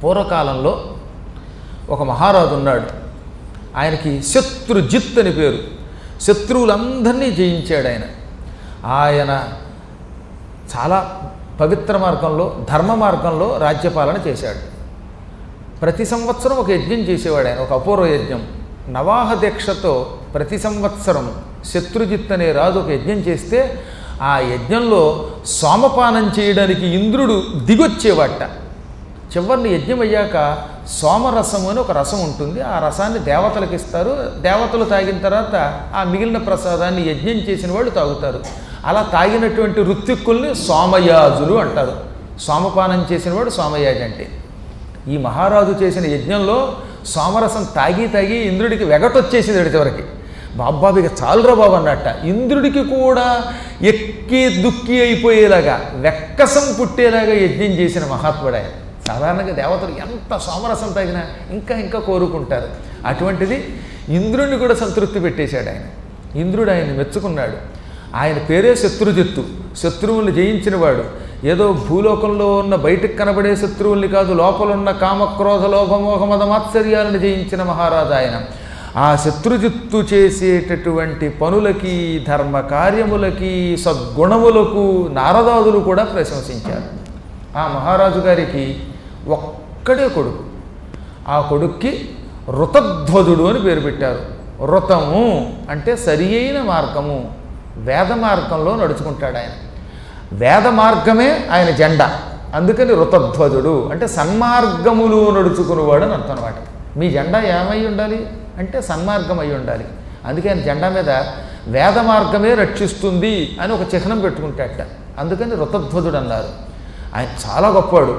పూర్వకాలంలో ఒక మహారాజు ఉన్నాడు ఆయనకి శత్రుజిత్ అని పేరు శత్రువులందరినీ జయించాడు ఆయన ఆయన చాలా పవిత్ర మార్గంలో ధర్మ మార్గంలో రాజ్యపాలన చేశాడు ప్రతి సంవత్సరం ఒక యజ్ఞం చేసేవాడు ఆయన ఒక అపూర్వ యజ్ఞం నవాహ దీక్షతో ప్రతి సంవత్సరం శత్రుజిత్ అనే రాజు ఒక యజ్ఞం చేస్తే ఆ యజ్ఞంలో సోమపానం చేయడానికి ఇంద్రుడు దిగొచ్చేవాట చివరిని యజ్ఞం అయ్యాక సోమరసం అని ఒక రసం ఉంటుంది ఆ రసాన్ని దేవతలకు ఇస్తారు దేవతలు తాగిన తర్వాత ఆ మిగిలిన ప్రసాదాన్ని యజ్ఞం చేసిన వాళ్ళు తాగుతారు అలా తాగినటువంటి ఋత్విక్కుల్ని సోమయాజులు అంటారు సోమపానం చేసిన వాడు సోమయాజి అంటే ఈ మహారాజు చేసిన యజ్ఞంలో సోమరసం తాగి తాగి ఇంద్రుడికి వెగటొచ్చేసింది చివరికి బాబాబు ఇక చాలురా బాబు అన్నట్ట ఇంద్రుడికి కూడా ఎక్కి దుక్కి అయిపోయేలాగా వెక్కసం పుట్టేలాగా యజ్ఞం చేసిన మహాత్ముడు ఆయన సాధారణంగా దేవతలు ఎంత సోమరసం తాగినా ఇంకా ఇంకా కోరుకుంటారు అటువంటిది ఇంద్రుడిని కూడా సంతృప్తి పెట్టేశాడు ఆయన ఇంద్రుడు ఆయన మెచ్చుకున్నాడు ఆయన పేరే శత్రుజిత్తు శత్రువుల్ని జయించినవాడు ఏదో భూలోకంలో ఉన్న బయటకు కనబడే శత్రువుల్ని కాదు లోపల ఉన్న కామక్రోధ లోభమోహ మద మాత్సర్యాలను జయించిన మహారాజు ఆయన ఆ శత్రుజిత్తు చేసేటటువంటి పనులకి ధర్మ కార్యములకి సద్గుణములకు నారదాదులు కూడా ప్రశంసించారు ఆ మహారాజు గారికి ఒక్కడే కొడుకు ఆ కొడుక్కి ఋతధ్వజుడు అని పేరు పెట్టారు ఋతము అంటే సరి అయిన మార్గము వేద మార్గంలో నడుచుకుంటాడు ఆయన వేద మార్గమే ఆయన జెండా అందుకని ఋతధ్వజుడు అంటే సన్మార్గములు నడుచుకునేవాడు అని అర్థం అనమాట మీ జెండా ఏమై ఉండాలి అంటే సన్మార్గం అయి ఉండాలి అందుకే ఆయన జెండా మీద వేద మార్గమే రక్షిస్తుంది అని ఒక చిహ్నం పెట్టుకుంటాట అందుకని ఋతధ్వజుడు అన్నారు ఆయన చాలా గొప్పవాడు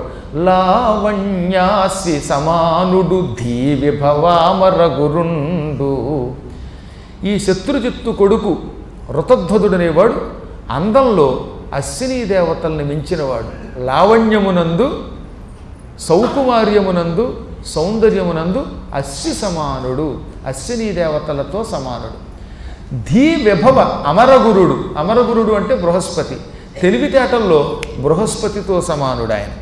లావణ్యాసి సమానుడు ధీ విభవామర గురుండు ఈ శత్రుజిత్తు కొడుకు ఋతధ్వజుడనేవాడు అందంలో అశ్విని దేవతల్ని మించినవాడు లావణ్యమునందు సౌకుమార్యమునందు సౌందర్యమునందు అశ్వి సమానుడు అశ్విని దేవతలతో సమానుడు ధీ విభవ అమరగురుడు అమరగురుడు అంటే బృహస్పతి తెలివితేటల్లో బృహస్పతితో సమానుడు ఆయన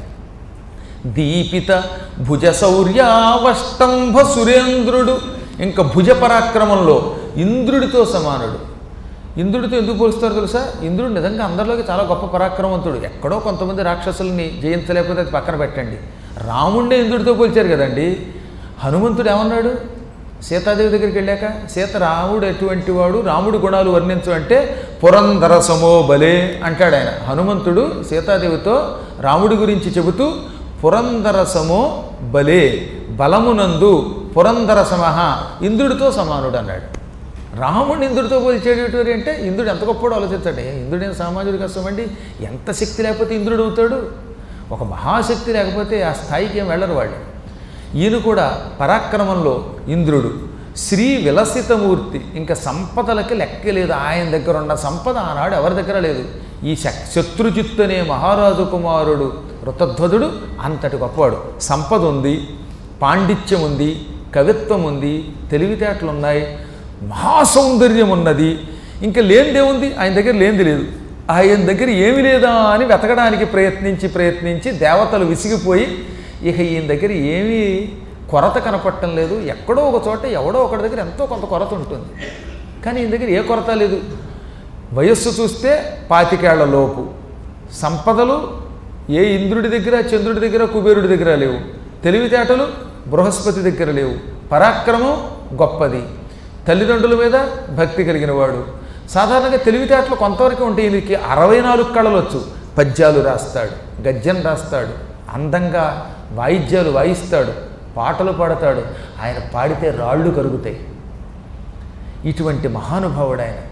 దీపిత భుజ శౌర్యావష్టంభ సురేంద్రుడు ఇంకా భుజ పరాక్రమంలో ఇంద్రుడితో సమానుడు ఇంద్రుడితో ఎందుకు పోలుస్తారు తెలుసా ఇంద్రుడు నిజంగా అందరిలోకి చాలా గొప్ప పరాక్రమవంతుడు ఎక్కడో కొంతమంది రాక్షసుల్ని జయించలేకపోతే అది పక్కన పెట్టండి రాముణ్ణే ఇంద్రుడితో పోల్చారు కదండి హనుమంతుడు ఏమన్నాడు సీతాదేవి దగ్గరికి వెళ్ళాక సీత రాముడు ఎటువంటి వాడు రాముడి గుణాలు వర్ణించు అంటే పురంధర సమో బలే అంటాడు ఆయన హనుమంతుడు సీతాదేవితో రాముడి గురించి చెబుతూ పురంధర సమో బలే బలమునందు పురంధర సమహ ఇంద్రుడితో సమానుడు అన్నాడు రాముడిని ఇంద్రుడితో పోల్చేటటువంటి అంటే ఇంద్రుడు ఎంత గొప్పడో ఆలోచించండి ఇంద్రుడైన సామాజిక కష్టమండి ఎంత శక్తి లేకపోతే ఇంద్రుడు అవుతాడు ఒక మహాశక్తి లేకపోతే ఆ స్థాయికి ఏం వెళ్ళరు వాళ్ళు ఈయన కూడా పరాక్రమంలో ఇంద్రుడు శ్రీ విలసితమూర్తి ఇంకా సంపదలకి లెక్క లేదు ఆయన దగ్గర ఉన్న సంపద ఆనాడు ఎవరి దగ్గర లేదు ఈ శక్ శత్రుజిత్తు అనే మహారాజు కుమారుడు ఋతధ్వజుడు అంతటి గొప్పవాడు సంపద ఉంది పాండిత్యం ఉంది కవిత్వం ఉంది తెలివితేటలు ఉన్నాయి మహాసౌందర్యం ఉన్నది ఇంకా లేనిదేముంది ఆయన దగ్గర లేనిది లేదు ఆయన దగ్గర ఏమి లేదా అని వెతకడానికి ప్రయత్నించి ప్రయత్నించి దేవతలు విసిగిపోయి ఇక ఈయన దగ్గర ఏమీ కొరత కనపడటం లేదు ఎక్కడో ఒక చోట ఎవడో ఒకటి దగ్గర ఎంతో కొంత కొరత ఉంటుంది కానీ ఈయన దగ్గర ఏ కొరత లేదు వయస్సు చూస్తే పాతికేళ్ల లోపు సంపదలు ఏ ఇంద్రుడి దగ్గర చంద్రుడి దగ్గర కుబేరుడి దగ్గర లేవు తెలివితేటలు బృహస్పతి దగ్గర లేవు పరాక్రమం గొప్పది తల్లిదండ్రుల మీద భక్తి కలిగిన వాడు సాధారణంగా తెలివితేటలు కొంతవరకు ఉంటే ఈయనకి అరవై నాలుగు కళలు వచ్చు పద్యాలు రాస్తాడు గద్యం రాస్తాడు అందంగా వాయిద్యాలు వాయిస్తాడు పాటలు పాడతాడు ఆయన పాడితే రాళ్ళు కరుగుతాయి ఇటువంటి మహానుభావుడు ఆయన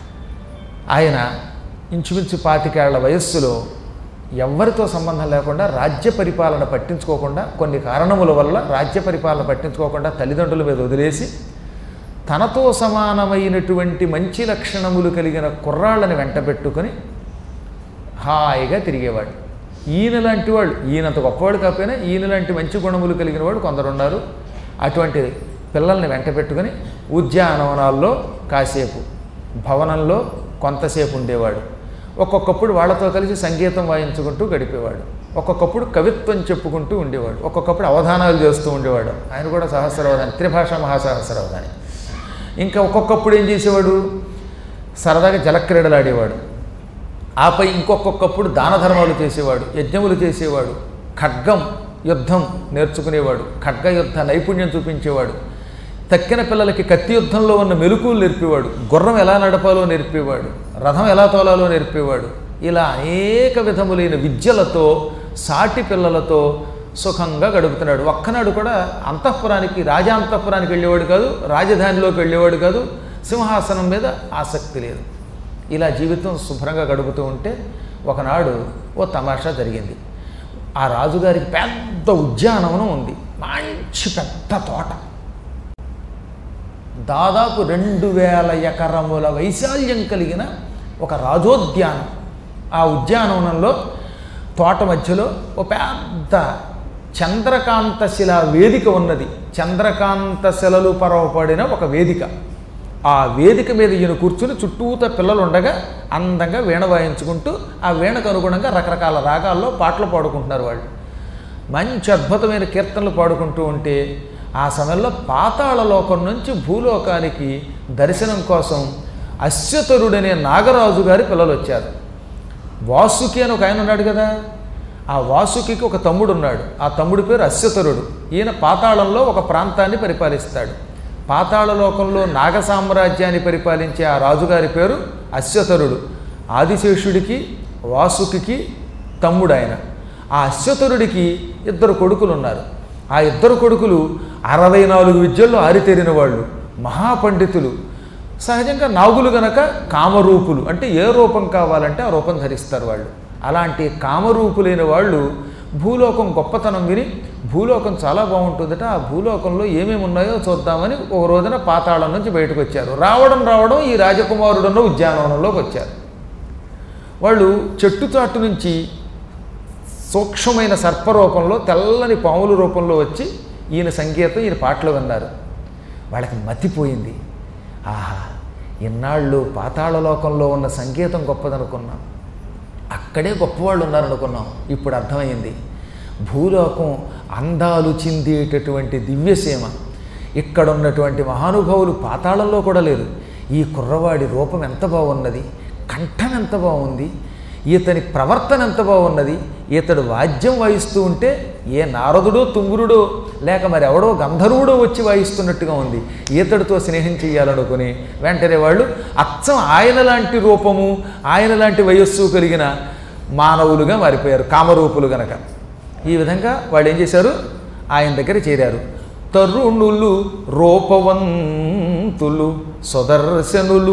ఆయన ఇంచుమించు పాతికేళ్ల వయస్సులో ఎవరితో సంబంధం లేకుండా రాజ్య పరిపాలన పట్టించుకోకుండా కొన్ని కారణముల వల్ల రాజ్య పరిపాలన పట్టించుకోకుండా తల్లిదండ్రుల మీద వదిలేసి తనతో సమానమైనటువంటి మంచి లక్షణములు కలిగిన కుర్రాళ్ళని వెంటబెట్టుకొని హాయిగా తిరిగేవాడు ఈయన లాంటి వాళ్ళు ఈయనంత గొప్పవాడు కాకపోయినా ఈయన లాంటి మంచి గుణములు కలిగిన వాడు కొందరు ఉన్నారు అటువంటి పిల్లల్ని వెంట పెట్టుకొని ఉద్యానవనాల్లో కాసేపు భవనంలో కొంతసేపు ఉండేవాడు ఒక్కొక్కప్పుడు వాళ్ళతో కలిసి సంగీతం వాయించుకుంటూ గడిపేవాడు ఒక్కొక్కప్పుడు కవిత్వం చెప్పుకుంటూ ఉండేవాడు ఒక్కొక్కప్పుడు అవధానాలు చేస్తూ ఉండేవాడు ఆయన కూడా సహస్రవధాని త్రిభాషా మహాసహస్రవధాని ఇంకా ఒక్కొక్కప్పుడు ఏం చేసేవాడు సరదాగా జలక్రీడలు ఆడేవాడు ఆపై ఇంకొకప్పుడు దాన ధర్మాలు చేసేవాడు యజ్ఞములు చేసేవాడు ఖడ్గం యుద్ధం నేర్చుకునేవాడు ఖడ్గ యుద్ధ నైపుణ్యం చూపించేవాడు తక్కిన పిల్లలకి కత్తి యుద్ధంలో ఉన్న మెలకువలు నేర్పేవాడు గుర్రం ఎలా నడపాలో నేర్పేవాడు రథం ఎలా తోలాలో నేర్పేవాడు ఇలా అనేక విధములైన విద్యలతో సాటి పిల్లలతో సుఖంగా గడుపుతున్నాడు ఒక్కనాడు కూడా అంతఃపురానికి రాజాంతఃపురానికి వెళ్ళేవాడు కాదు రాజధానిలోకి వెళ్ళేవాడు కాదు సింహాసనం మీద ఆసక్తి లేదు ఇలా జీవితం శుభ్రంగా గడుపుతూ ఉంటే ఒకనాడు ఓ తమాషా జరిగింది ఆ రాజుగారికి పెద్ద ఉద్యానవనం ఉంది మంచి పెద్ద తోట దాదాపు రెండు వేల ఎకరముల వైశాల్యం కలిగిన ఒక రాజోద్యానం ఆ ఉద్యానవనంలో తోట మధ్యలో ఒక పెద్ద చంద్రకాంత శిల వేదిక ఉన్నది చంద్రకాంత శిలలు పరవపడిన ఒక వేదిక ఆ వేదిక మీద ఈయన కూర్చుని చుట్టూత పిల్లలు ఉండగా అందంగా వీణ వాయించుకుంటూ ఆ వీణకు అనుగుణంగా రకరకాల రాగాల్లో పాటలు పాడుకుంటున్నారు వాళ్ళు మంచి అద్భుతమైన కీర్తనలు పాడుకుంటూ ఉంటే ఆ సమయంలో పాతాళ లోకం నుంచి భూలోకానికి దర్శనం కోసం అశ్వతరుడనే నాగరాజు గారి పిల్లలు వచ్చారు వాసుకి అని ఒక ఆయన ఉన్నాడు కదా ఆ వాసుకి ఒక తమ్ముడు ఉన్నాడు ఆ తమ్ముడి పేరు అశ్వతరుడు ఈయన పాతాళంలో ఒక ప్రాంతాన్ని పరిపాలిస్తాడు పాతాళ లోకంలో నాగ సామ్రాజ్యాన్ని పరిపాలించే ఆ రాజుగారి పేరు అశ్వతరుడు ఆదిశేషుడికి వాసుకి తమ్ముడు ఆయన ఆ అశ్వతరుడికి ఇద్దరు కొడుకులు ఉన్నారు ఆ ఇద్దరు కొడుకులు అరవై నాలుగు విద్యల్లో ఆరితేరిన వాళ్ళు మహాపండితులు సహజంగా నాగులు గనక కామరూపులు అంటే ఏ రూపం కావాలంటే ఆ రూపం ధరిస్తారు వాళ్ళు అలాంటి కామరూపులైన వాళ్ళు భూలోకం గొప్పతనం విని భూలోకం చాలా బాగుంటుందట ఆ భూలోకంలో ఏమేమి ఉన్నాయో చూద్దామని ఒక రోజున పాతాళం నుంచి బయటకు వచ్చారు రావడం రావడం ఈ రాజకుమారుడున్న ఉద్యానవనంలోకి వచ్చారు వాళ్ళు చెట్టు చాటు నుంచి సూక్ష్మమైన సర్పరూపంలో తెల్లని పాముల రూపంలో వచ్చి ఈయన సంగీతం ఈయన పాటలు విన్నారు వాళ్ళకి మతిపోయింది ఆహా ఇన్నాళ్ళు పాతాళలోకంలో ఉన్న సంగీతం గొప్పదనుకున్నాం అక్కడే గొప్పవాళ్ళు ఉన్నారనుకున్నాం ఇప్పుడు అర్థమైంది భూలోకం అందాలు చిందేటటువంటి దివ్యసీమ ఇక్కడ ఉన్నటువంటి మహానుభావులు పాతాళంలో కూడా లేరు ఈ కుర్రవాడి రూపం ఎంత బాగున్నది కంఠం ఎంత బాగుంది ఇతని ప్రవర్తన ఎంత బాగున్నది ఇతడు వాద్యం వాయిస్తూ ఉంటే ఏ నారదుడో తుంగురుడో లేక మరి ఎవడో గంధర్వుడో వచ్చి వాయిస్తున్నట్టుగా ఉంది ఈతడితో స్నేహం చేయాలనుకుని వెంటనే వాళ్ళు అచ్చం ఆయన లాంటి రూపము ఆయన లాంటి వయస్సు కలిగిన మానవులుగా మారిపోయారు కామరూపులు గనక ఈ విధంగా వాళ్ళు ఏం చేశారు ఆయన దగ్గర చేరారు తరుణులు రూపవంతులు సుదర్శనులు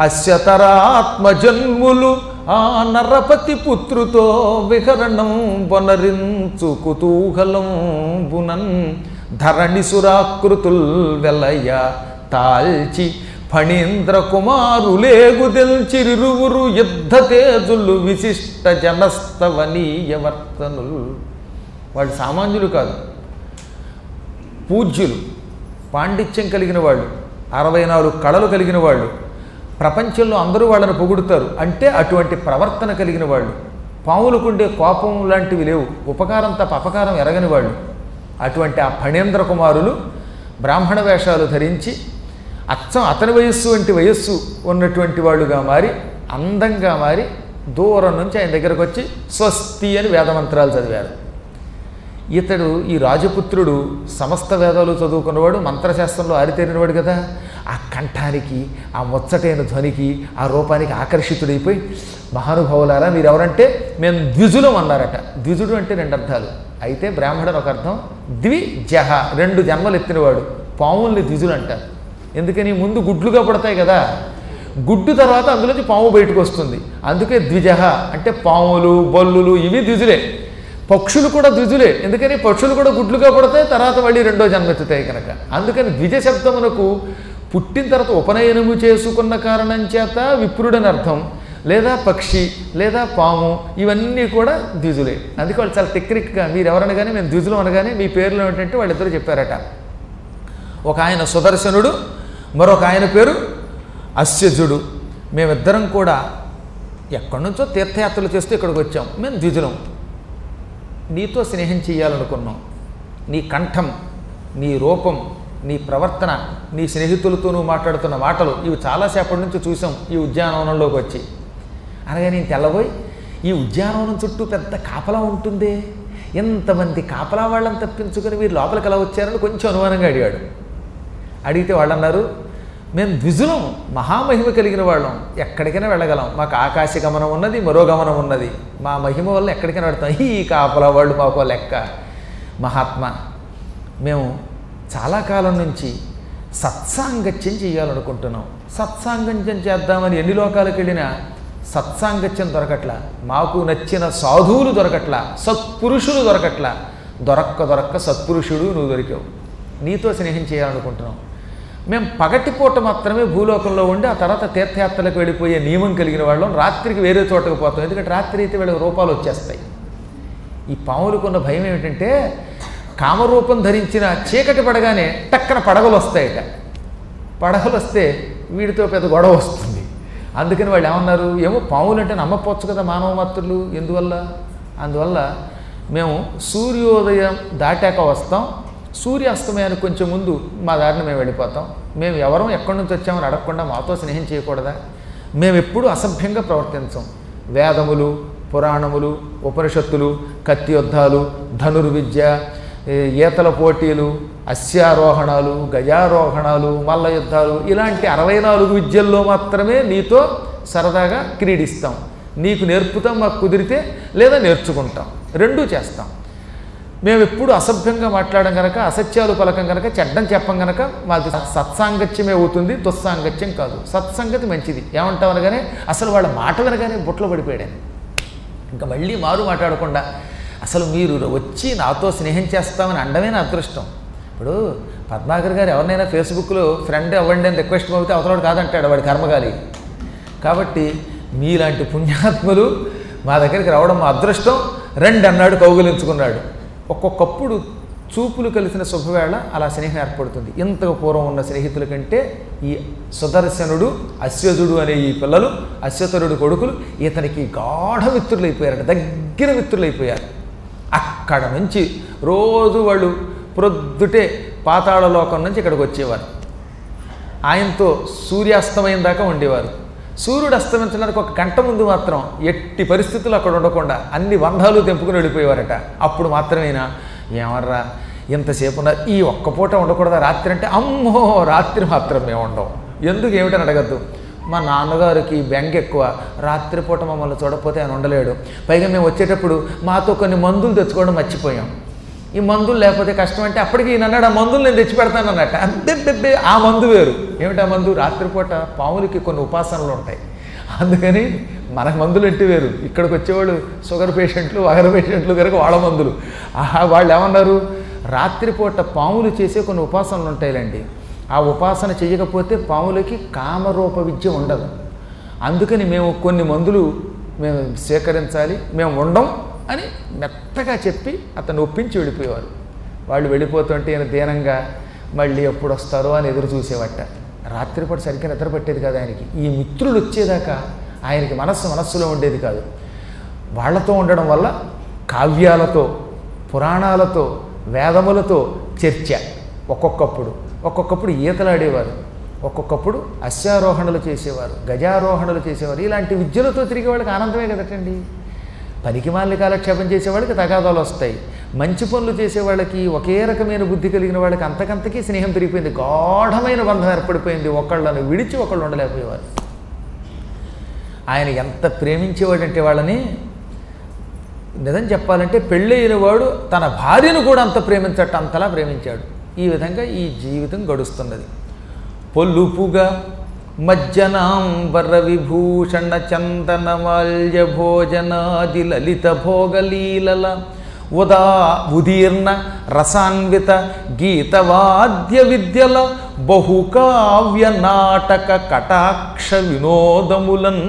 అశ్యతరాత్మజన్ములు ఆ నరపతి పుత్రుతో విహరణం వనరించు కుతూహలం బునన్ ధరణి సురాకృతుల్ వెలయ తాల్చి ఫణీంద్ర కుమారులేగుదెల్చిరువురు యుద్ధ తేజులు విశిష్ట జనస్తవనీయ వర్తనులు వాళ్ళు సామాన్యులు కాదు పూజ్యులు పాండిత్యం కలిగిన వాళ్ళు అరవై నాలుగు కళలు కలిగిన వాళ్ళు ప్రపంచంలో అందరూ వాళ్ళని పొగుడుతారు అంటే అటువంటి ప్రవర్తన కలిగిన వాళ్ళు పాములకుండే కోపం లాంటివి లేవు ఉపకారం తప్ప అపకారం ఎరగని వాళ్ళు అటువంటి ఆ ఫణేంద్ర కుమారులు బ్రాహ్మణ వేషాలు ధరించి అచ్చం అతని వయస్సు వంటి వయస్సు ఉన్నటువంటి వాళ్ళుగా మారి అందంగా మారి దూరం నుంచి ఆయన దగ్గరకు వచ్చి స్వస్తి అని వేదమంత్రాలు చదివారు ఇతడు ఈ రాజపుత్రుడు సమస్త వేదాలు చదువుకున్నవాడు మంత్రశాస్త్రంలో ఆరితేరినవాడు కదా ఆ కంఠానికి ఆ ముచ్చటైన ధ్వనికి ఆ రూపానికి ఆకర్షితుడైపోయి మహానుభావులారా మీరు ఎవరంటే మేము ద్విజులం అన్నారట ద్విజుడు అంటే రెండు అర్థాలు అయితే బ్రాహ్మణుడు ఒక అర్థం ద్వి జహ రెండు జన్మలు ఎత్తినవాడు పాముల్ని ద్విజులు అంటారు ఎందుకని ముందు గుడ్లుగా పడతాయి కదా గుడ్డు తర్వాత అందులోంచి పాము బయటకు వస్తుంది అందుకే ద్విజహ అంటే పాములు బొల్లులు ఇవి ద్విజులే పక్షులు కూడా ద్విజులే ఎందుకని పక్షులు కూడా గుడ్లుగా పడతాయి తర్వాత మళ్ళీ రెండో జన్మెత్తుతాయి కనుక అందుకని ద్విజ శబ్దమునకు పుట్టిన తర్వాత ఉపనయనము చేసుకున్న కారణం చేత విప్రుడని అర్థం లేదా పక్షి లేదా పాము ఇవన్నీ కూడా ద్విజులే అందుకే వాళ్ళు చాలా టెక్నిక్గా మీరు ఎవరనగానే మేము ద్విజులు అనగానే మీ పేర్లు ఏమిటంటే వాళ్ళిద్దరూ చెప్పారట ఒక ఆయన సుదర్శనుడు మరొక ఆయన పేరు అస్యజుడు మేమిద్దరం కూడా ఎక్కడి నుంచో తీర్థయాత్రలు చేస్తూ ఇక్కడికి వచ్చాం మేము ద్విజులం నీతో స్నేహం చేయాలనుకున్నాం నీ కంఠం నీ రూపం నీ ప్రవర్తన నీ స్నేహితులతో నువ్వు మాట్లాడుతున్న మాటలు ఇవి చాలాసేపటి నుంచి చూసాం ఈ ఉద్యానవనంలోకి వచ్చి అనగా నేను తెల్లబోయి ఈ ఉద్యానవనం చుట్టూ పెద్ద కాపలా ఉంటుందే ఎంతమంది కాపలా వాళ్ళని తప్పించుకొని మీరు లోపలికి ఎలా వచ్చారని కొంచెం అనుమానంగా అడిగాడు అడిగితే వాళ్ళు అన్నారు మేము ద్విజులం మహామహిమ కలిగిన వాళ్ళం ఎక్కడికైనా వెళ్ళగలం మాకు ఆకాశ గమనం ఉన్నది మరో గమనం ఉన్నది మా మహిమ వల్ల ఎక్కడికైనా వెళ్తాం ఈ కాపలా వాళ్ళు మాకు లెక్క మహాత్మా మేము చాలా కాలం నుంచి సత్సాంగత్యం చేయాలనుకుంటున్నాం సత్సాంగత్యం చేద్దామని ఎన్ని లోకాలకు వెళ్ళినా సత్సాంగత్యం దొరకట్లా మాకు నచ్చిన సాధువులు దొరకట్లా సత్పురుషులు దొరకట్లా దొరక్క దొరక్క సత్పురుషుడు నువ్వు దొరికావు నీతో స్నేహం చేయాలనుకుంటున్నాం మేము పగటిపూట మాత్రమే భూలోకంలో ఉండి ఆ తర్వాత తీర్థయాత్రలకు వెళ్ళిపోయే నియమం కలిగిన వాళ్ళం రాత్రికి వేరే చోటకు పోతాం ఎందుకంటే రాత్రి అయితే వీళ్ళకి రూపాలు వచ్చేస్తాయి ఈ పాములకున్న భయం ఏమిటంటే కామరూపం ధరించిన చీకటి పడగానే టక్కన పడగలు వస్తాయట పడగలు వస్తే వీడితో పెద్ద గొడవ వస్తుంది అందుకని వాళ్ళు ఏమన్నారు ఏమో పాములు అంటే నమ్మపోవచ్చు కదా మానవ మాత్రులు ఎందువల్ల అందువల్ల మేము సూర్యోదయం దాటాక వస్తాం సూర్యాస్తమయానికి కొంచెం ముందు మా దారిని మేము వెళ్ళిపోతాం మేము ఎవరం ఎక్కడి నుంచి వచ్చామని అడగకుండా మాతో స్నేహం చేయకూడదా మేము ఎప్పుడూ అసభ్యంగా ప్రవర్తించం వేదములు పురాణములు ఉపనిషత్తులు కత్తి యుద్ధాలు ధనుర్విద్య ఏ, ఈతల పోటీలు అశ్వారోహణాలు గజారోహణాలు మల్ల యుద్ధాలు ఇలాంటి అరవై నాలుగు విద్యల్లో మాత్రమే నీతో సరదాగా క్రీడిస్తాం నీకు నేర్పుతాం మాకు కుదిరితే లేదా నేర్చుకుంటాం రెండూ చేస్తాం మేము ఎప్పుడు అసభ్యంగా మాట్లాడడం కనుక అసత్యాలు పలకం కనుక చెడ్డం చెప్పం కనుక మాకు సత్సాంగత్యమే అవుతుంది దుస్సాంగత్యం కాదు సత్సంగతి మంచిది ఏమంటాం అనగానే అసలు వాళ్ళ మాట వినగానే బుట్టలో పడిపోయాడు ఇంకా మళ్ళీ మారు మాట్లాడకుండా అసలు మీరు వచ్చి నాతో స్నేహం చేస్తామని అండమే నా అదృష్టం ఇప్పుడు పద్మాకర్ గారు ఎవరినైనా ఫేస్బుక్లో ఫ్రెండ్ అవ్వండి అని రిక్వెస్ట్ పంపితే అవతలవాడు కాదంటాడు వాడి కర్మగాలి కాబట్టి మీలాంటి పుణ్యాత్ములు మా దగ్గరికి రావడం మా అదృష్టం రండి అన్నాడు కౌగులించుకున్నాడు ఒక్కొక్కప్పుడు చూపులు కలిసిన శుభవేళ అలా స్నేహం ఏర్పడుతుంది ఇంతకు పూర్వం ఉన్న స్నేహితుల కంటే ఈ సుదర్శనుడు అశ్వజుడు అనే ఈ పిల్లలు అశ్వతరుడు కొడుకులు ఇతనికి గాఢ మిత్రులు అయిపోయారట దగ్గర మిత్రులు అయిపోయారు అక్కడ నుంచి రోజు వాళ్ళు ప్రొద్దుటే పాతాళ లోకం నుంచి ఇక్కడికి వచ్చేవారు ఆయనతో సూర్యాస్తమయం దాకా ఉండేవారు సూర్యుడు అస్తమించడానికి ఒక గంట ముందు మాత్రం ఎట్టి పరిస్థితులు అక్కడ ఉండకుండా అన్ని బంధాలు తెంపుకుని వెళ్ళిపోయేవారట అప్పుడు మాత్రమేనా ఏమర్రా ఇంతసేపు ఉన్న ఈ ఒక్క పూట ఉండకూడదా రాత్రి అంటే అమ్మో రాత్రి మాత్రం మేము ఉండం ఎందుకు ఏమిటని అడగద్దు మా నాన్నగారికి బెంగ ఎక్కువ రాత్రిపూట మమ్మల్ని చూడకపోతే ఆయన ఉండలేడు పైగా మేము వచ్చేటప్పుడు మాతో కొన్ని మందులు తెచ్చుకోవడం మర్చిపోయాం ఈ మందులు లేకపోతే కష్టం అంటే అప్పటికి ఈయన అన్నాడు ఆ మందులు నేను తెచ్చి పెడతాను అన్నట్టు అబ్బెబ్బెబ్బే ఆ మందు వేరు ఏమిటి ఆ మందు రాత్రిపూట పాములకి కొన్ని ఉపాసనలు ఉంటాయి అందుకని మనకు మందులు ఎట్టి వేరు ఇక్కడికి వచ్చేవాళ్ళు షుగర్ పేషెంట్లు వగర పేషెంట్లు కనుక వాళ్ళ మందులు ఆహా వాళ్ళు ఏమన్నారు రాత్రిపూట పాములు చేసే కొన్ని ఉపాసనలు ఉంటాయిలండి ఆ ఉపాసన చేయకపోతే పాములకి కామరూప విద్య ఉండదు అందుకని మేము కొన్ని మందులు మేము స్వీకరించాలి మేము ఉండం అని మెత్తగా చెప్పి అతను ఒప్పించి వెళ్ళిపోయేవారు వాళ్ళు వెళ్ళిపోతుంటే ఈయన దీనంగా మళ్ళీ ఎప్పుడు వస్తారో అని ఎదురు చూసేవట రాత్రిపూట సరిగ్గా నిద్ర పట్టేది కాదు ఆయనకి ఈ మిత్రులు వచ్చేదాకా ఆయనకి మనస్సు మనస్సులో ఉండేది కాదు వాళ్ళతో ఉండడం వల్ల కావ్యాలతో పురాణాలతో వేదములతో చర్చ ఒక్కొక్కప్పుడు ఒక్కొక్కప్పుడు ఈతలాడేవారు ఒక్కొక్కప్పుడు అశ్వారోహణలు చేసేవారు గజారోహణలు చేసేవారు ఇలాంటి విద్యలతో తిరిగే వాళ్ళకి ఆనందమే కదటండి పనికి మాలిన కాలక్షేపం చేసేవాళ్ళకి తగాదాలు వస్తాయి మంచి పనులు చేసేవాళ్ళకి ఒకే రకమైన బుద్ధి కలిగిన వాళ్ళకి అంతకంతకీ స్నేహం పెరిగిపోయింది గాఢమైన బంధం ఏర్పడిపోయింది ఒకళ్ళను విడిచి ఒకళ్ళు ఉండలేకపోయేవారు ఆయన ఎంత ప్రేమించేవాడంటే వాళ్ళని నిజం చెప్పాలంటే పెళ్ళైన వాడు తన భార్యను కూడా అంత ప్రేమించట అంతలా ప్రేమించాడు ఈ విధంగా ఈ జీవితం గడుస్తున్నది పొల్లుపుగా మజ్జనాంబర విభూషణ చందన మాల్య భోజనాది లలిత భోగలీలల ఉదా ఉదీర్ణ రసాన్విత గీతవాద్య విద్యల బహుకావ్య నాటక కటాక్ష వినోదములన్